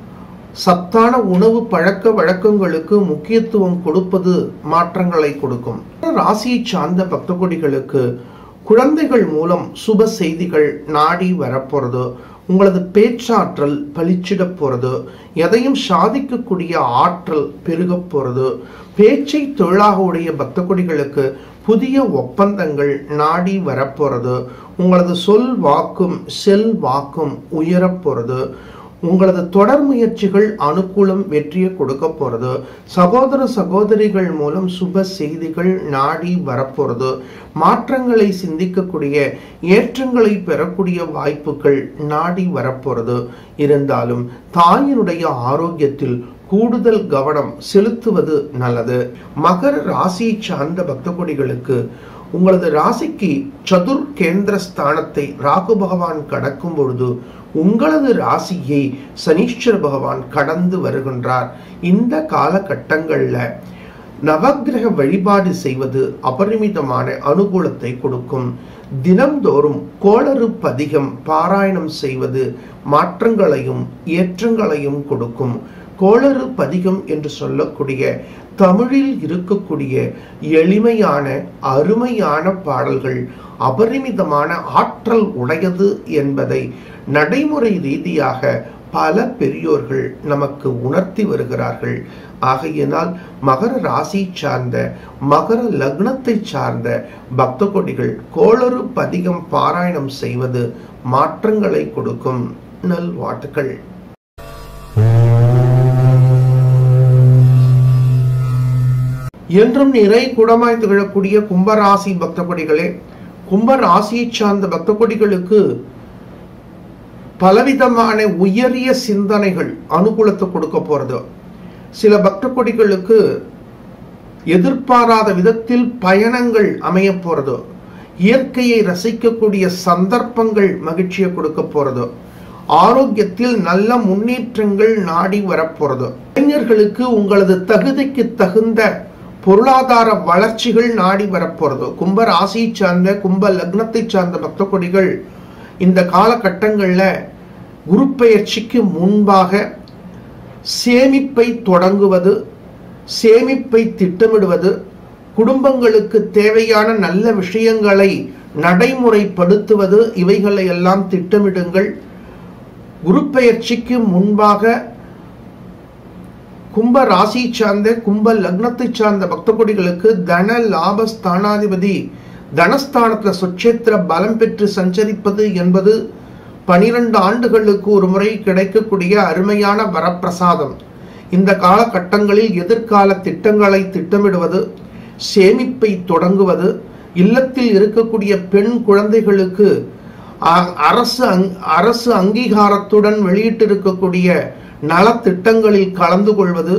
சத்தான உணவு பழக்க வழக்கங்களுக்கு முக்கியத்துவம் கொடுப்பது மாற்றங்களை கொடுக்கும் ராசியை சார்ந்த பக்த கொடிகளுக்கு குழந்தைகள் மூலம் சுப செய்திகள் நாடி வரப்போறது உங்களது பேச்சாற்றல் பளிச்சிட போறது எதையும் சாதிக்கக்கூடிய ஆற்றல் பெருக போறது பேச்சை தொழிலாக உடைய பக்த கொடிகளுக்கு புதிய ஒப்பந்தங்கள் நாடி வரப்போறது உங்களது சொல் வாக்கும் செல் வாக்கும் உயரப் போறது உங்களது தொடர் முயற்சிகள் அனுகூலம் வெற்றியை கொடுக்க போறது சகோதர சகோதரிகள் மூலம் சுப செய்திகள் நாடி வரப்போறது மாற்றங்களை சிந்திக்கக்கூடிய ஏற்றங்களை பெறக்கூடிய வாய்ப்புகள் நாடி வரப்போறது இருந்தாலும் தாயினுடைய ஆரோக்கியத்தில் கூடுதல் கவனம் செலுத்துவது நல்லது மகர ராசியை சார்ந்த பக்த கொடிகளுக்கு உங்களது ராசிக்கு சதுர் கேந்திர ஸ்தானத்தை ராகு பகவான் கடக்கும் பொழுது உங்களது ராசியை சனீஸ்வர பகவான் கடந்து வருகின்றார் இந்த காலகட்டங்கள்ல நவக்கிரக வழிபாடு செய்வது அபரிமிதமான அனுகூலத்தை கொடுக்கும் தினம்தோறும் கோளறு பதிகம் பாராயணம் செய்வது மாற்றங்களையும் ஏற்றங்களையும் கொடுக்கும் கோளறு பதிகம் என்று சொல்லக்கூடிய தமிழில் இருக்கக்கூடிய எளிமையான அருமையான பாடல்கள் அபரிமிதமான ஆற்றல் உடையது என்பதை நடைமுறை ரீதியாக பல பெரியோர்கள் நமக்கு உணர்த்தி வருகிறார்கள் ஆகையினால் மகர ராசி சார்ந்த மகர லக்னத்தை சார்ந்த பக்த கொடிகள் கோளறு பதிகம் பாராயணம் செய்வது மாற்றங்களை கொடுக்கும் நல்வாழ்த்துக்கள் என்றும் நிறை குடமாய் திகழக்கூடிய கும்பராசி பக்த கொடிகளே கும்பராசியை சார்ந்த பக்த கொடிகளுக்கு பலவிதமான உயரிய சிந்தனைகள் அனுகூலத்தை கொடுக்க போறது சில பக்த கொடிகளுக்கு எதிர்பாராத விதத்தில் பயணங்கள் அமைய போறது இயற்கையை ரசிக்கக்கூடிய சந்தர்ப்பங்கள் மகிழ்ச்சியை கொடுக்க போறது ஆரோக்கியத்தில் நல்ல முன்னேற்றங்கள் நாடி வரப்போறது இளைஞர்களுக்கு உங்களது தகுதிக்கு தகுந்த பொருளாதார வளர்ச்சிகள் நாடி வரப்போறது கும்ப ராசியை சார்ந்த கும்ப லக்னத்தை சார்ந்த பக்த கொடிகள் இந்த காலகட்டங்கள்ல குரு பெயர்ச்சிக்கு முன்பாக சேமிப்பை தொடங்குவது சேமிப்பை திட்டமிடுவது குடும்பங்களுக்கு தேவையான நல்ல விஷயங்களை நடைமுறைப்படுத்துவது இவைகளை எல்லாம் திட்டமிடுங்கள் குரு பெயர்ச்சிக்கு முன்பாக கும்ப ராசி சார்ந்த கும்ப லக்னத்தை சார்ந்த பக்த கொடிகளுக்கு தன லாப ஸ்தானாதிபதி தனஸ்தானத்துல சுட்சேத்திர பலம் பெற்று சஞ்சரிப்பது என்பது பனிரெண்டு ஆண்டுகளுக்கு ஒரு முறை கிடைக்கக்கூடிய அருமையான வரப்பிரசாதம் இந்த காலகட்டங்களில் எதிர்கால திட்டங்களை திட்டமிடுவது சேமிப்பை தொடங்குவது இல்லத்தில் இருக்கக்கூடிய பெண் குழந்தைகளுக்கு அ- அரசு அங்- அரசு அங்கீகாரத்துடன் வெளியிட்டிருக்கக்கூடிய நலத்திட்டங்களில் கலந்து கொள்வது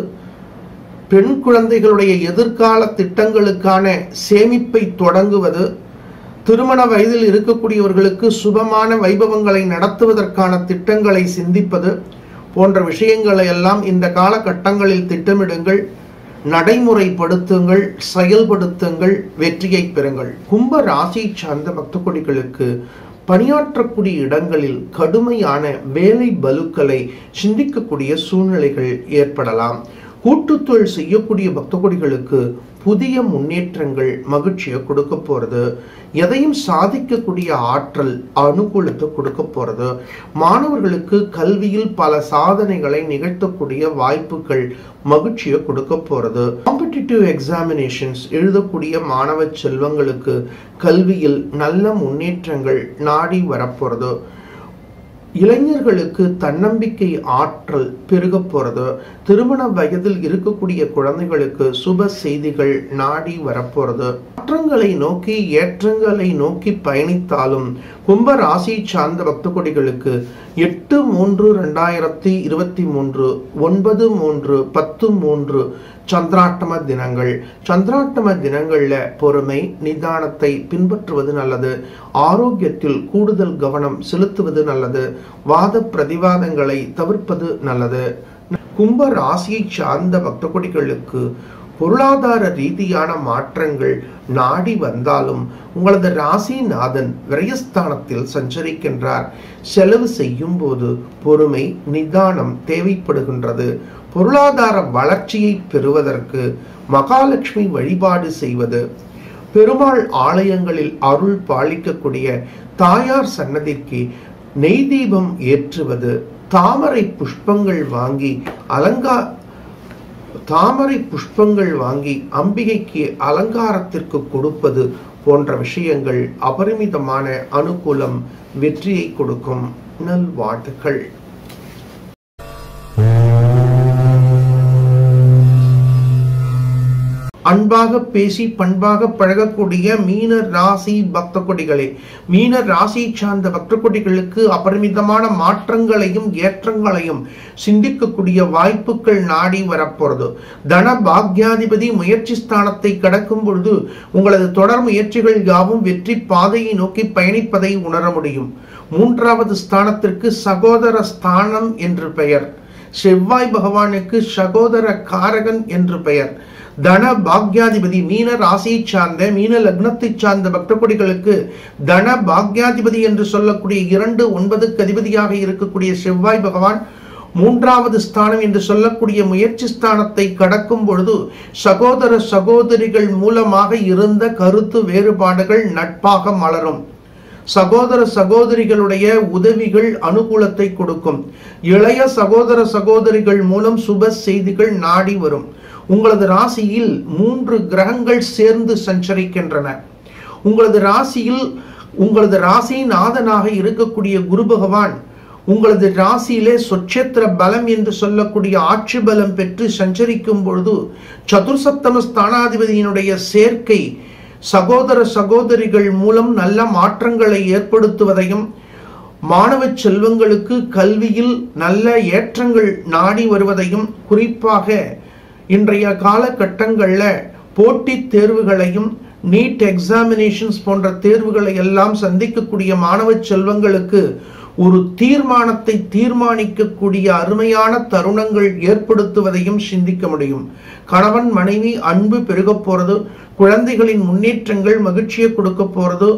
பெண் குழந்தைகளுடைய எதிர்கால திட்டங்களுக்கான சேமிப்பை தொடங்குவது திருமண வயதில் இருக்கக்கூடியவர்களுக்கு சுபமான வைபவங்களை நடத்துவதற்கான திட்டங்களை சிந்திப்பது போன்ற விஷயங்களை எல்லாம் இந்த காலகட்டங்களில் திட்டமிடுங்கள் நடைமுறைப்படுத்துங்கள் செயல்படுத்துங்கள் வெற்றியை பெறுங்கள் கும்ப ராசி சார்ந்த பக்த கொடிகளுக்கு பணியாற்றக்கூடிய இடங்களில் கடுமையான வேலை பலுக்களை சிந்திக்கக்கூடிய சூழ்நிலைகள் ஏற்படலாம் கூட்டுத் தொழில் செய்யக்கூடிய பக்த கொடிகளுக்கு புதிய முன்னேற்றங்கள் மகிழ்ச்சியை கொடுக்க போறது எதையும் சாதிக்கக்கூடிய ஆற்றல் அனுகூலத்தை கொடுக்க போறது மாணவர்களுக்கு கல்வியில் பல சாதனைகளை நிகழ்த்தக்கூடிய வாய்ப்புகள் மகிழ்ச்சியை கொடுக்க போறது காம்படிட்டிவ் எக்ஸாமினேஷன்ஸ் எழுதக்கூடிய மாணவ செல்வங்களுக்கு கல்வியில் நல்ல முன்னேற்றங்கள் நாடி வரப்போறது இளைஞர்களுக்கு தன்னம்பிக்கை ஆற்றல் பெருக போறது திருமண வயதில் இருக்கக்கூடிய குழந்தைகளுக்கு சுப செய்திகள் நாடி வரப்போறது மாற்றங்களை நோக்கி ஏற்றங்களை நோக்கி பயணித்தாலும் கும்ப ராசி சார்ந்த பக்த கொடிகளுக்கு எட்டு மூன்று ரெண்டாயிரத்தி இருபத்தி மூன்று ஒன்பது மூன்று பத்து மூன்று சந்திராட்டம தினங்கள் சந்திராட்டம தினங்கள்ல பொறுமை நிதானத்தை பின்பற்றுவது நல்லது ஆரோக்கியத்தில் கூடுதல் கவனம் செலுத்துவது நல்லது வாத பிரதிவாதங்களை தவிர்ப்பது நல்லது கும்ப ராசியை சார்ந்த பக்த கொடிகளுக்கு பொருளாதார ரீதியான மாற்றங்கள் நாடி வந்தாலும் உங்களது ராசிநாதன் விரயஸ்தானத்தில் சஞ்சரிக்கின்றார் செலவு செய்யும் போது பொறுமை நிதானம் தேவைப்படுகின்றது பொருளாதார வளர்ச்சியை பெறுவதற்கு மகாலட்சுமி வழிபாடு செய்வது பெருமாள் ஆலயங்களில் அருள் பாலிக்கக்கூடிய தாயார் சன்னதிக்கு நெய் தீபம் ஏற்றுவது தாமரை புஷ்பங்கள் வாங்கி அலங்கா தாமரை புஷ்பங்கள் வாங்கி அம்பிகைக்கு அலங்காரத்திற்கு கொடுப்பது போன்ற விஷயங்கள் அபரிமிதமான அனுகூலம் வெற்றியை கொடுக்கும் நல்வாழ்த்துக்கள் அன்பாக பேசி பண்பாக பழகக்கூடிய மீன ராசி பக்த கொடிகளே மீன ராசி சார்ந்த பக்த கொடிகளுக்கு அபரிமிதமான மாற்றங்களையும் ஏற்றங்களையும் சிந்திக்கக்கூடிய வாய்ப்புகள் நாடி வரப்போறது தன பாக்யாதிபதி முயற்சி ஸ்தானத்தை கடக்கும் பொழுது உங்களது தொடர் முயற்சிகள் யாவும் வெற்றி பாதையை நோக்கி பயணிப்பதை உணர முடியும் மூன்றாவது ஸ்தானத்திற்கு சகோதர ஸ்தானம் என்று பெயர் செவ்வாய் பகவானுக்கு சகோதர காரகன் என்று பெயர் தன பாக்யாதிபதி மீன ராசியை சார்ந்த மீன லக்னத்தை சார்ந்த பக்த கொடிகளுக்கு தன பாக்யாதிபதி என்று சொல்லக்கூடிய இரண்டு ஒன்பதுக்கு அதிபதியாக இருக்கக்கூடிய செவ்வாய் பகவான் மூன்றாவது ஸ்தானம் என்று சொல்லக்கூடிய முயற்சி ஸ்தானத்தை கடக்கும் பொழுது சகோதர சகோதரிகள் மூலமாக இருந்த கருத்து வேறுபாடுகள் நட்பாக மலரும் சகோதர சகோதரிகளுடைய உதவிகள் அனுகூலத்தை கொடுக்கும் இளைய சகோதர சகோதரிகள் மூலம் சுப செய்திகள் நாடி வரும் உங்களது ராசியில் மூன்று கிரகங்கள் சேர்ந்து சஞ்சரிக்கின்றன உங்களது ராசியில் உங்களது ராசியின் நாதனாக இருக்கக்கூடிய குரு பகவான் உங்களது ராசியிலே சொச்சேத்திர பலம் என்று சொல்லக்கூடிய ஆட்சி பலம் பெற்று சஞ்சரிக்கும் பொழுது சதுர்சப்தம ஸ்தானாதிபதியினுடைய சேர்க்கை சகோதர சகோதரிகள் மூலம் நல்ல மாற்றங்களை ஏற்படுத்துவதையும் மாணவ செல்வங்களுக்கு கல்வியில் நல்ல ஏற்றங்கள் நாடி வருவதையும் குறிப்பாக இன்றைய காலகட்டங்களில் போட்டித் தேர்வுகளையும் நீட் எக்ஸாமினேஷன்ஸ் போன்ற தேர்வுகளை எல்லாம் சந்திக்கக்கூடிய மாணவ செல்வங்களுக்கு ஒரு தீர்மானத்தை தீர்மானிக்கக்கூடிய அருமையான தருணங்கள் ஏற்படுத்துவதையும் சிந்திக்க முடியும் கணவன் மனைவி அன்பு பெருக போறது குழந்தைகளின் முன்னேற்றங்கள் மகிழ்ச்சியை கொடுக்க போறது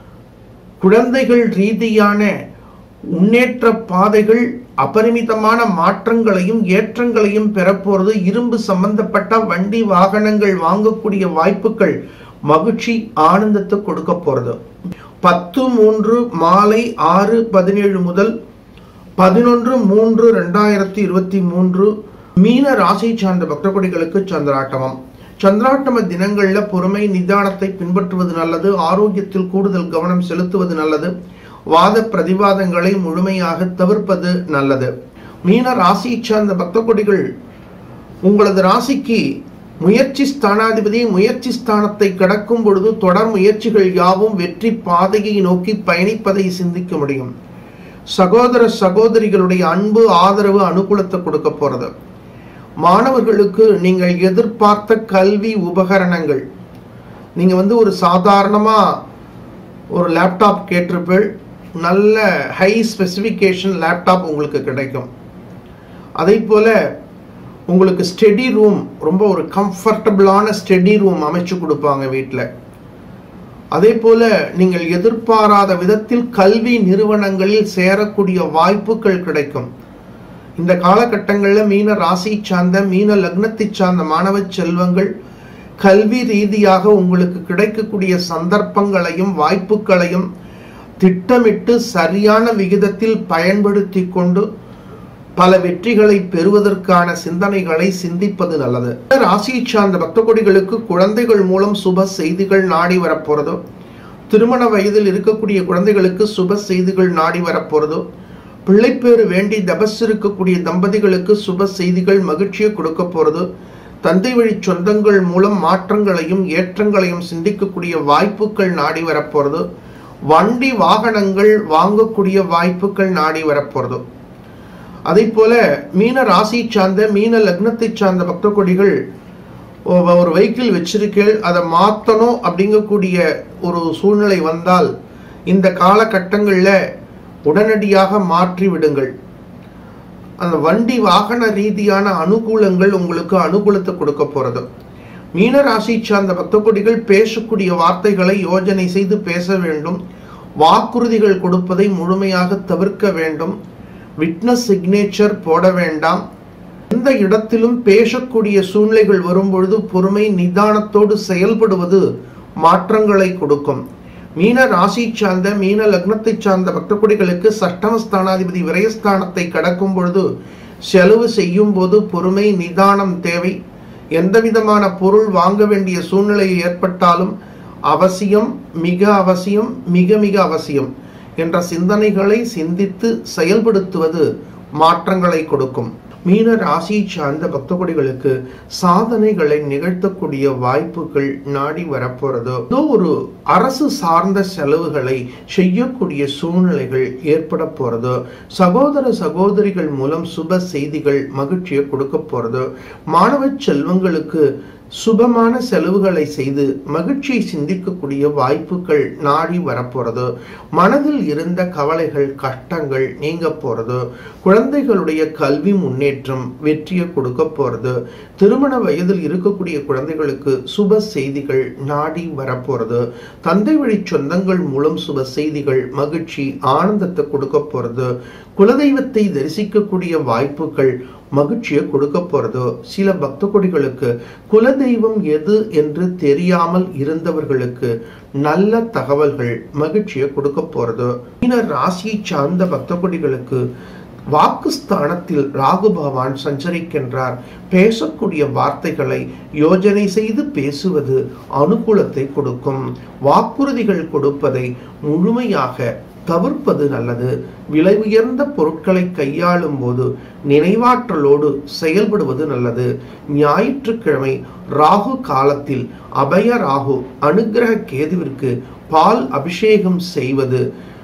குழந்தைகள் ரீதியான முன்னேற்ற பாதைகள் அபரிமிதமான மாற்றங்களையும் ஏற்றங்களையும் பெறப்போறது இரும்பு சம்பந்தப்பட்ட வண்டி வாகனங்கள் வாங்கக்கூடிய வாய்ப்புகள் மகிழ்ச்சி ஆனந்தத்தை கொடுக்க போறது பத்து மூன்று மாலை ஆறு பதினேழு முதல் பதினொன்று மூன்று ரெண்டாயிரத்தி இருபத்தி மூன்று மீன ராசி சார்ந்த பக்தகொடிகளுக்கு சந்திராட்டமம் சந்திராட்டம தினங்கள்ல பொறுமை நிதானத்தை பின்பற்றுவது நல்லது ஆரோக்கியத்தில் கூடுதல் கவனம் செலுத்துவது நல்லது வாத பிரதிவாதங்களை முழுமையாக தவிர்ப்பது நல்லது மீன ராசியை சார்ந்த பக்தகொடிகள் உங்களது ராசிக்கு முயற்சி ஸ்தானாதிபதி முயற்சி ஸ்தானத்தை கடக்கும் பொழுது தொடர் முயற்சிகள் யாவும் வெற்றி பாதையை நோக்கி பயணிப்பதை சிந்திக்க முடியும் சகோதர சகோதரிகளுடைய அன்பு ஆதரவு அனுகூலத்தை கொடுக்க போறது மாணவர்களுக்கு நீங்கள் எதிர்பார்த்த கல்வி உபகரணங்கள் நீங்க வந்து ஒரு சாதாரணமா ஒரு லேப்டாப் கேட்டிருப்பீள் நல்ல ஹை ஸ்பெசிஃபிகேஷன் லேப்டாப் உங்களுக்கு கிடைக்கும் அதே போல உங்களுக்கு ஸ்டடி ரூம் ரொம்ப ஒரு கம்ஃபர்டபுளான ஸ்டடி ரூம் அமைச்சு கொடுப்பாங்க வீட்டில் அதே போல நீங்கள் எதிர்பாராத விதத்தில் கல்வி நிறுவனங்களில் சேரக்கூடிய வாய்ப்புகள் கிடைக்கும் இந்த காலகட்டங்களில் மீன ராசி சார்ந்த மீன லக்னத்தை சார்ந்த மாணவ செல்வங்கள் கல்வி ரீதியாக உங்களுக்கு கிடைக்கக்கூடிய சந்தர்ப்பங்களையும் வாய்ப்புகளையும் திட்டமிட்டு சரியான விகிதத்தில் பயன்படுத்தி கொண்டு பல வெற்றிகளை பெறுவதற்கான சிந்தனைகளை சிந்திப்பது நல்லது ராசியை சார்ந்த பக்த கொடிகளுக்கு குழந்தைகள் மூலம் சுப செய்திகள் நாடி வரப்போறதோ திருமண வயதில் இருக்கக்கூடிய குழந்தைகளுக்கு சுப செய்திகள் நாடி வரப்போறதோ பிள்ளைப்பேறு வேண்டி தபஸ் இருக்கக்கூடிய தம்பதிகளுக்கு சுப செய்திகள் மகிழ்ச்சியை கொடுக்க போறது தந்தை வழி சொந்தங்கள் மூலம் மாற்றங்களையும் ஏற்றங்களையும் சிந்திக்கக்கூடிய வாய்ப்புகள் நாடி வரப்போறது வண்டி வாகனங்கள் வாங்கக்கூடிய வாய்ப்புகள் நாடி வரப்போறது அதே போல மீன ராசி சார்ந்த மீன லக்னத்தை சார்ந்த பக்த கொடிகள் ஒ- ஒரு வெஹிக்கிள் வச்சிருக்கேள் அதை மாற்றணும் அப்படிங்கக்கூடிய ஒரு சூழ்நிலை வந்தால் இந்த காலகட்டங்களில் உடனடியாக மாற்றி விடுங்கள் அந்த வண்டி வாகன ரீதியான அனுகூலங்கள் உங்களுக்கு அனுகூலத்தை கொடுக்க போறது மீன ராசி சார்ந்த பக்த கொடிகள் பேசக்கூடிய வார்த்தைகளை யோஜனை செய்து பேச வேண்டும் வாக்குறுதிகள் கொடுப்பதை முழுமையாக தவிர்க்க வேண்டும் விட்னஸ் சிக்னேச்சர் போட வேண்டாம் எந்த இடத்திலும் பேசக்கூடிய சூழ்நிலைகள் வரும்பொழுது பொறுமை நிதானத்தோடு செயல்படுவது மாற்றங்களை கொடுக்கும் மீன ராசி சார்ந்த மீன லக்னத்தை சார்ந்த பக்தகுடிகளுக்கு சஷ்டமஸ்தானாதிபதி விரயஸ்தானத்தை கடக்கும் பொழுது செலவு செய்யும் போது பொறுமை நிதானம் தேவை எந்த விதமான பொருள் வாங்க வேண்டிய சூழ்நிலை ஏற்பட்டாலும் அவசியம் மிக அவசியம் மிக மிக அவசியம் என்ற சிந்தனைகளை சிந்தித்து செயல்படுத்துவது மாற்றங்களை கொடுக்கும் மீன ராசியை சார்ந்த பக்த கொடிகளுக்கு சாதனைகளை நிகழ்த்தக்கூடிய வாய்ப்புகள் நாடி வரப்போறதோ ஏதோ ஒரு அரசு சார்ந்த செலவுகளை செய்யக்கூடிய சூழ்நிலைகள் ஏற்பட போறதோ சகோதர சகோதரிகள் மூலம் சுப செய்திகள் மகிழ்ச்சியை கொடுக்க போறதோ மாணவ செல்வங்களுக்கு சுபமான செலவுகளை செய்து மகிழ்ச்சியை சிந்திக்கக்கூடிய வாய்ப்புகள் நாடி வரப்போறது மனதில் இருந்த கவலைகள் கஷ்டங்கள் நீங்க போறது குழந்தைகளுடைய கல்வி முன்னேற்றம் வெற்றியை கொடுக்க போறது திருமண வயதில் இருக்கக்கூடிய குழந்தைகளுக்கு சுப செய்திகள் நாடி வரப்போறது தந்தை வழி சொந்தங்கள் மூலம் சுப செய்திகள் மகிழ்ச்சி ஆனந்தத்தை கொடுக்க போறது குலதெய்வத்தை தரிசிக்கக்கூடிய வாய்ப்புகள் மகிழ்ச்சியை கொடுக்க போறதோ சில பக்த கொடிகளுக்கு குலதெய்வம் எது என்று தெரியாமல் இருந்தவர்களுக்கு நல்ல தகவல்கள் மகிழ்ச்சியை கொடுக்க போறதோ மீன ராசியை சார்ந்த பக்த கொடிகளுக்கு வாக்குஸ்தானத்தில் ராகு பகவான் சஞ்சரிக்கின்றார் பேசக்கூடிய வார்த்தைகளை யோஜனை செய்து பேசுவது அனுகூலத்தை கொடுக்கும் வாக்குறுதிகள் கொடுப்பதை முழுமையாக தவிர்ப்பது நல்லது விலை உயர்ந்த பொருட்களை கையாளும் போது நினைவாற்றலோடு செயல்படுவது நல்லது ஞாயிற்றுக்கிழமை ராகு காலத்தில் அபய ராகு அனுகிரக கேதுவிற்கு பால் அபிஷேகம் செய்வது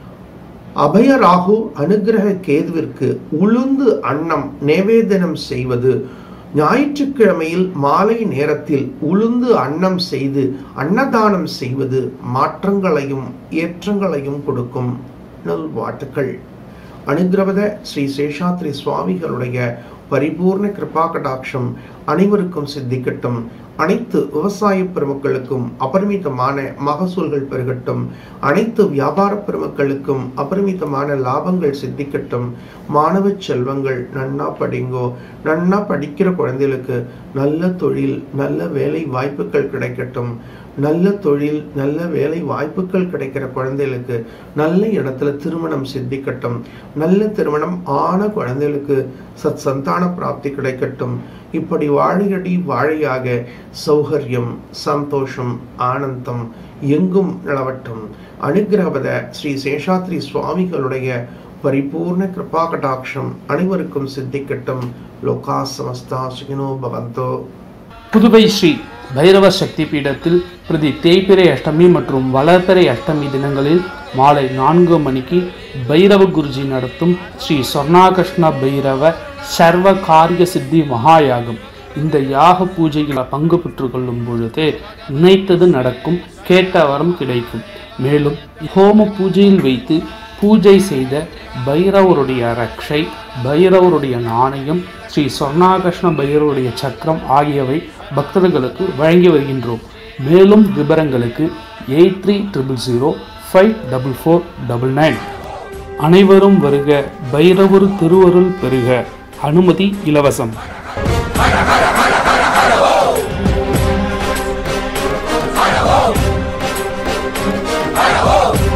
அபய ராகு அனுகிரக கேதுவிற்கு உளுந்து அன்னம் நேவேதனம் செய்வது ஞாயிற்றுக்கிழமையில் மாலை நேரத்தில் உளுந்து அன்னம் செய்து அன்னதானம் செய்வது மாற்றங்களையும் ஏற்றங்களையும் கொடுக்கும் நல்வாழ்த்துக்கள் அனுகிரவத ஸ்ரீ சேஷாத்ரி சுவாமிகளுடைய பரிபூர்ண கிருபா கடாட்சம் அனைவருக்கும் சித்திக்கட்டும் அனைத்து விவசாய பெருமக்களுக்கும் அபரிமிதமான மகசூல்கள் பெருகட்டும் அனைத்து வியாபார பெருமக்களுக்கும் அபரிமிதமான லாபங்கள் சித்திக்கட்டும் மாணவ செல்வங்கள் நன்னா படிங்கோ நன்னா படிக்கிற குழந்தைகளுக்கு நல்ல தொழில் நல்ல வேலை வாய்ப்புகள் கிடைக்கட்டும் நல்ல தொழில் நல்ல வேலை வாய்ப்புகள் கிடைக்கிற குழந்தைகளுக்கு நல்ல இடத்துல திருமணம் சித்திக்கட்டும் நல்ல திருமணம் ஆன குழந்தைகளுக்கு சத் சந்தான பிராப்தி கிடைக்கட்டும் இப்படி வாழையடி வாழையாக சௌகரியம் சந்தோஷம் ஆனந்தம் எங்கும் நிலவட்டும் அனுகிரகபத ஸ்ரீ சேஷாத்ரி சுவாமிகளுடைய பரிபூர்ண கிருபா கடாட்சம் அனைவருக்கும் சித்திக்கட்டும் லோகா சமஸ்தா சுகினோ பவந்தோ புதுவை ஸ்ரீ பைரவ சக்தி பீடத்தில் பிரதி தேய்பிறை அஷ்டமி மற்றும் வளர்பிறை அஷ்டமி தினங்களில் மாலை நான்கு மணிக்கு பைரவ குருஜி நடத்தும் ஸ்ரீ சொர்ணாகிருஷ்ண பைரவ சர்வ காரிய சித்தி மகாயாகம் இந்த யாக பூஜையில் பங்கு பெற்றுக் கொள்ளும் பொழுது நினைத்தது நடக்கும் கேட்ட வரம் கிடைக்கும் மேலும் ஹோம பூஜையில் வைத்து பூஜை செய்த பைரவருடைய ரக்ஷை பைரவருடைய நாணயம் ஸ்ரீ சொர்ணாகிருஷ்ண பைரவருடைய சக்கரம் ஆகியவை பக்தர்களுக்கு வழங்கி வருகின்றோம் மேலும் விவரங்களுக்கு eight three triple zero five double four double nine அனைவரும் வருக பைரவர் திருவருள் பெறுக அனுமதி இலவசம் Oh!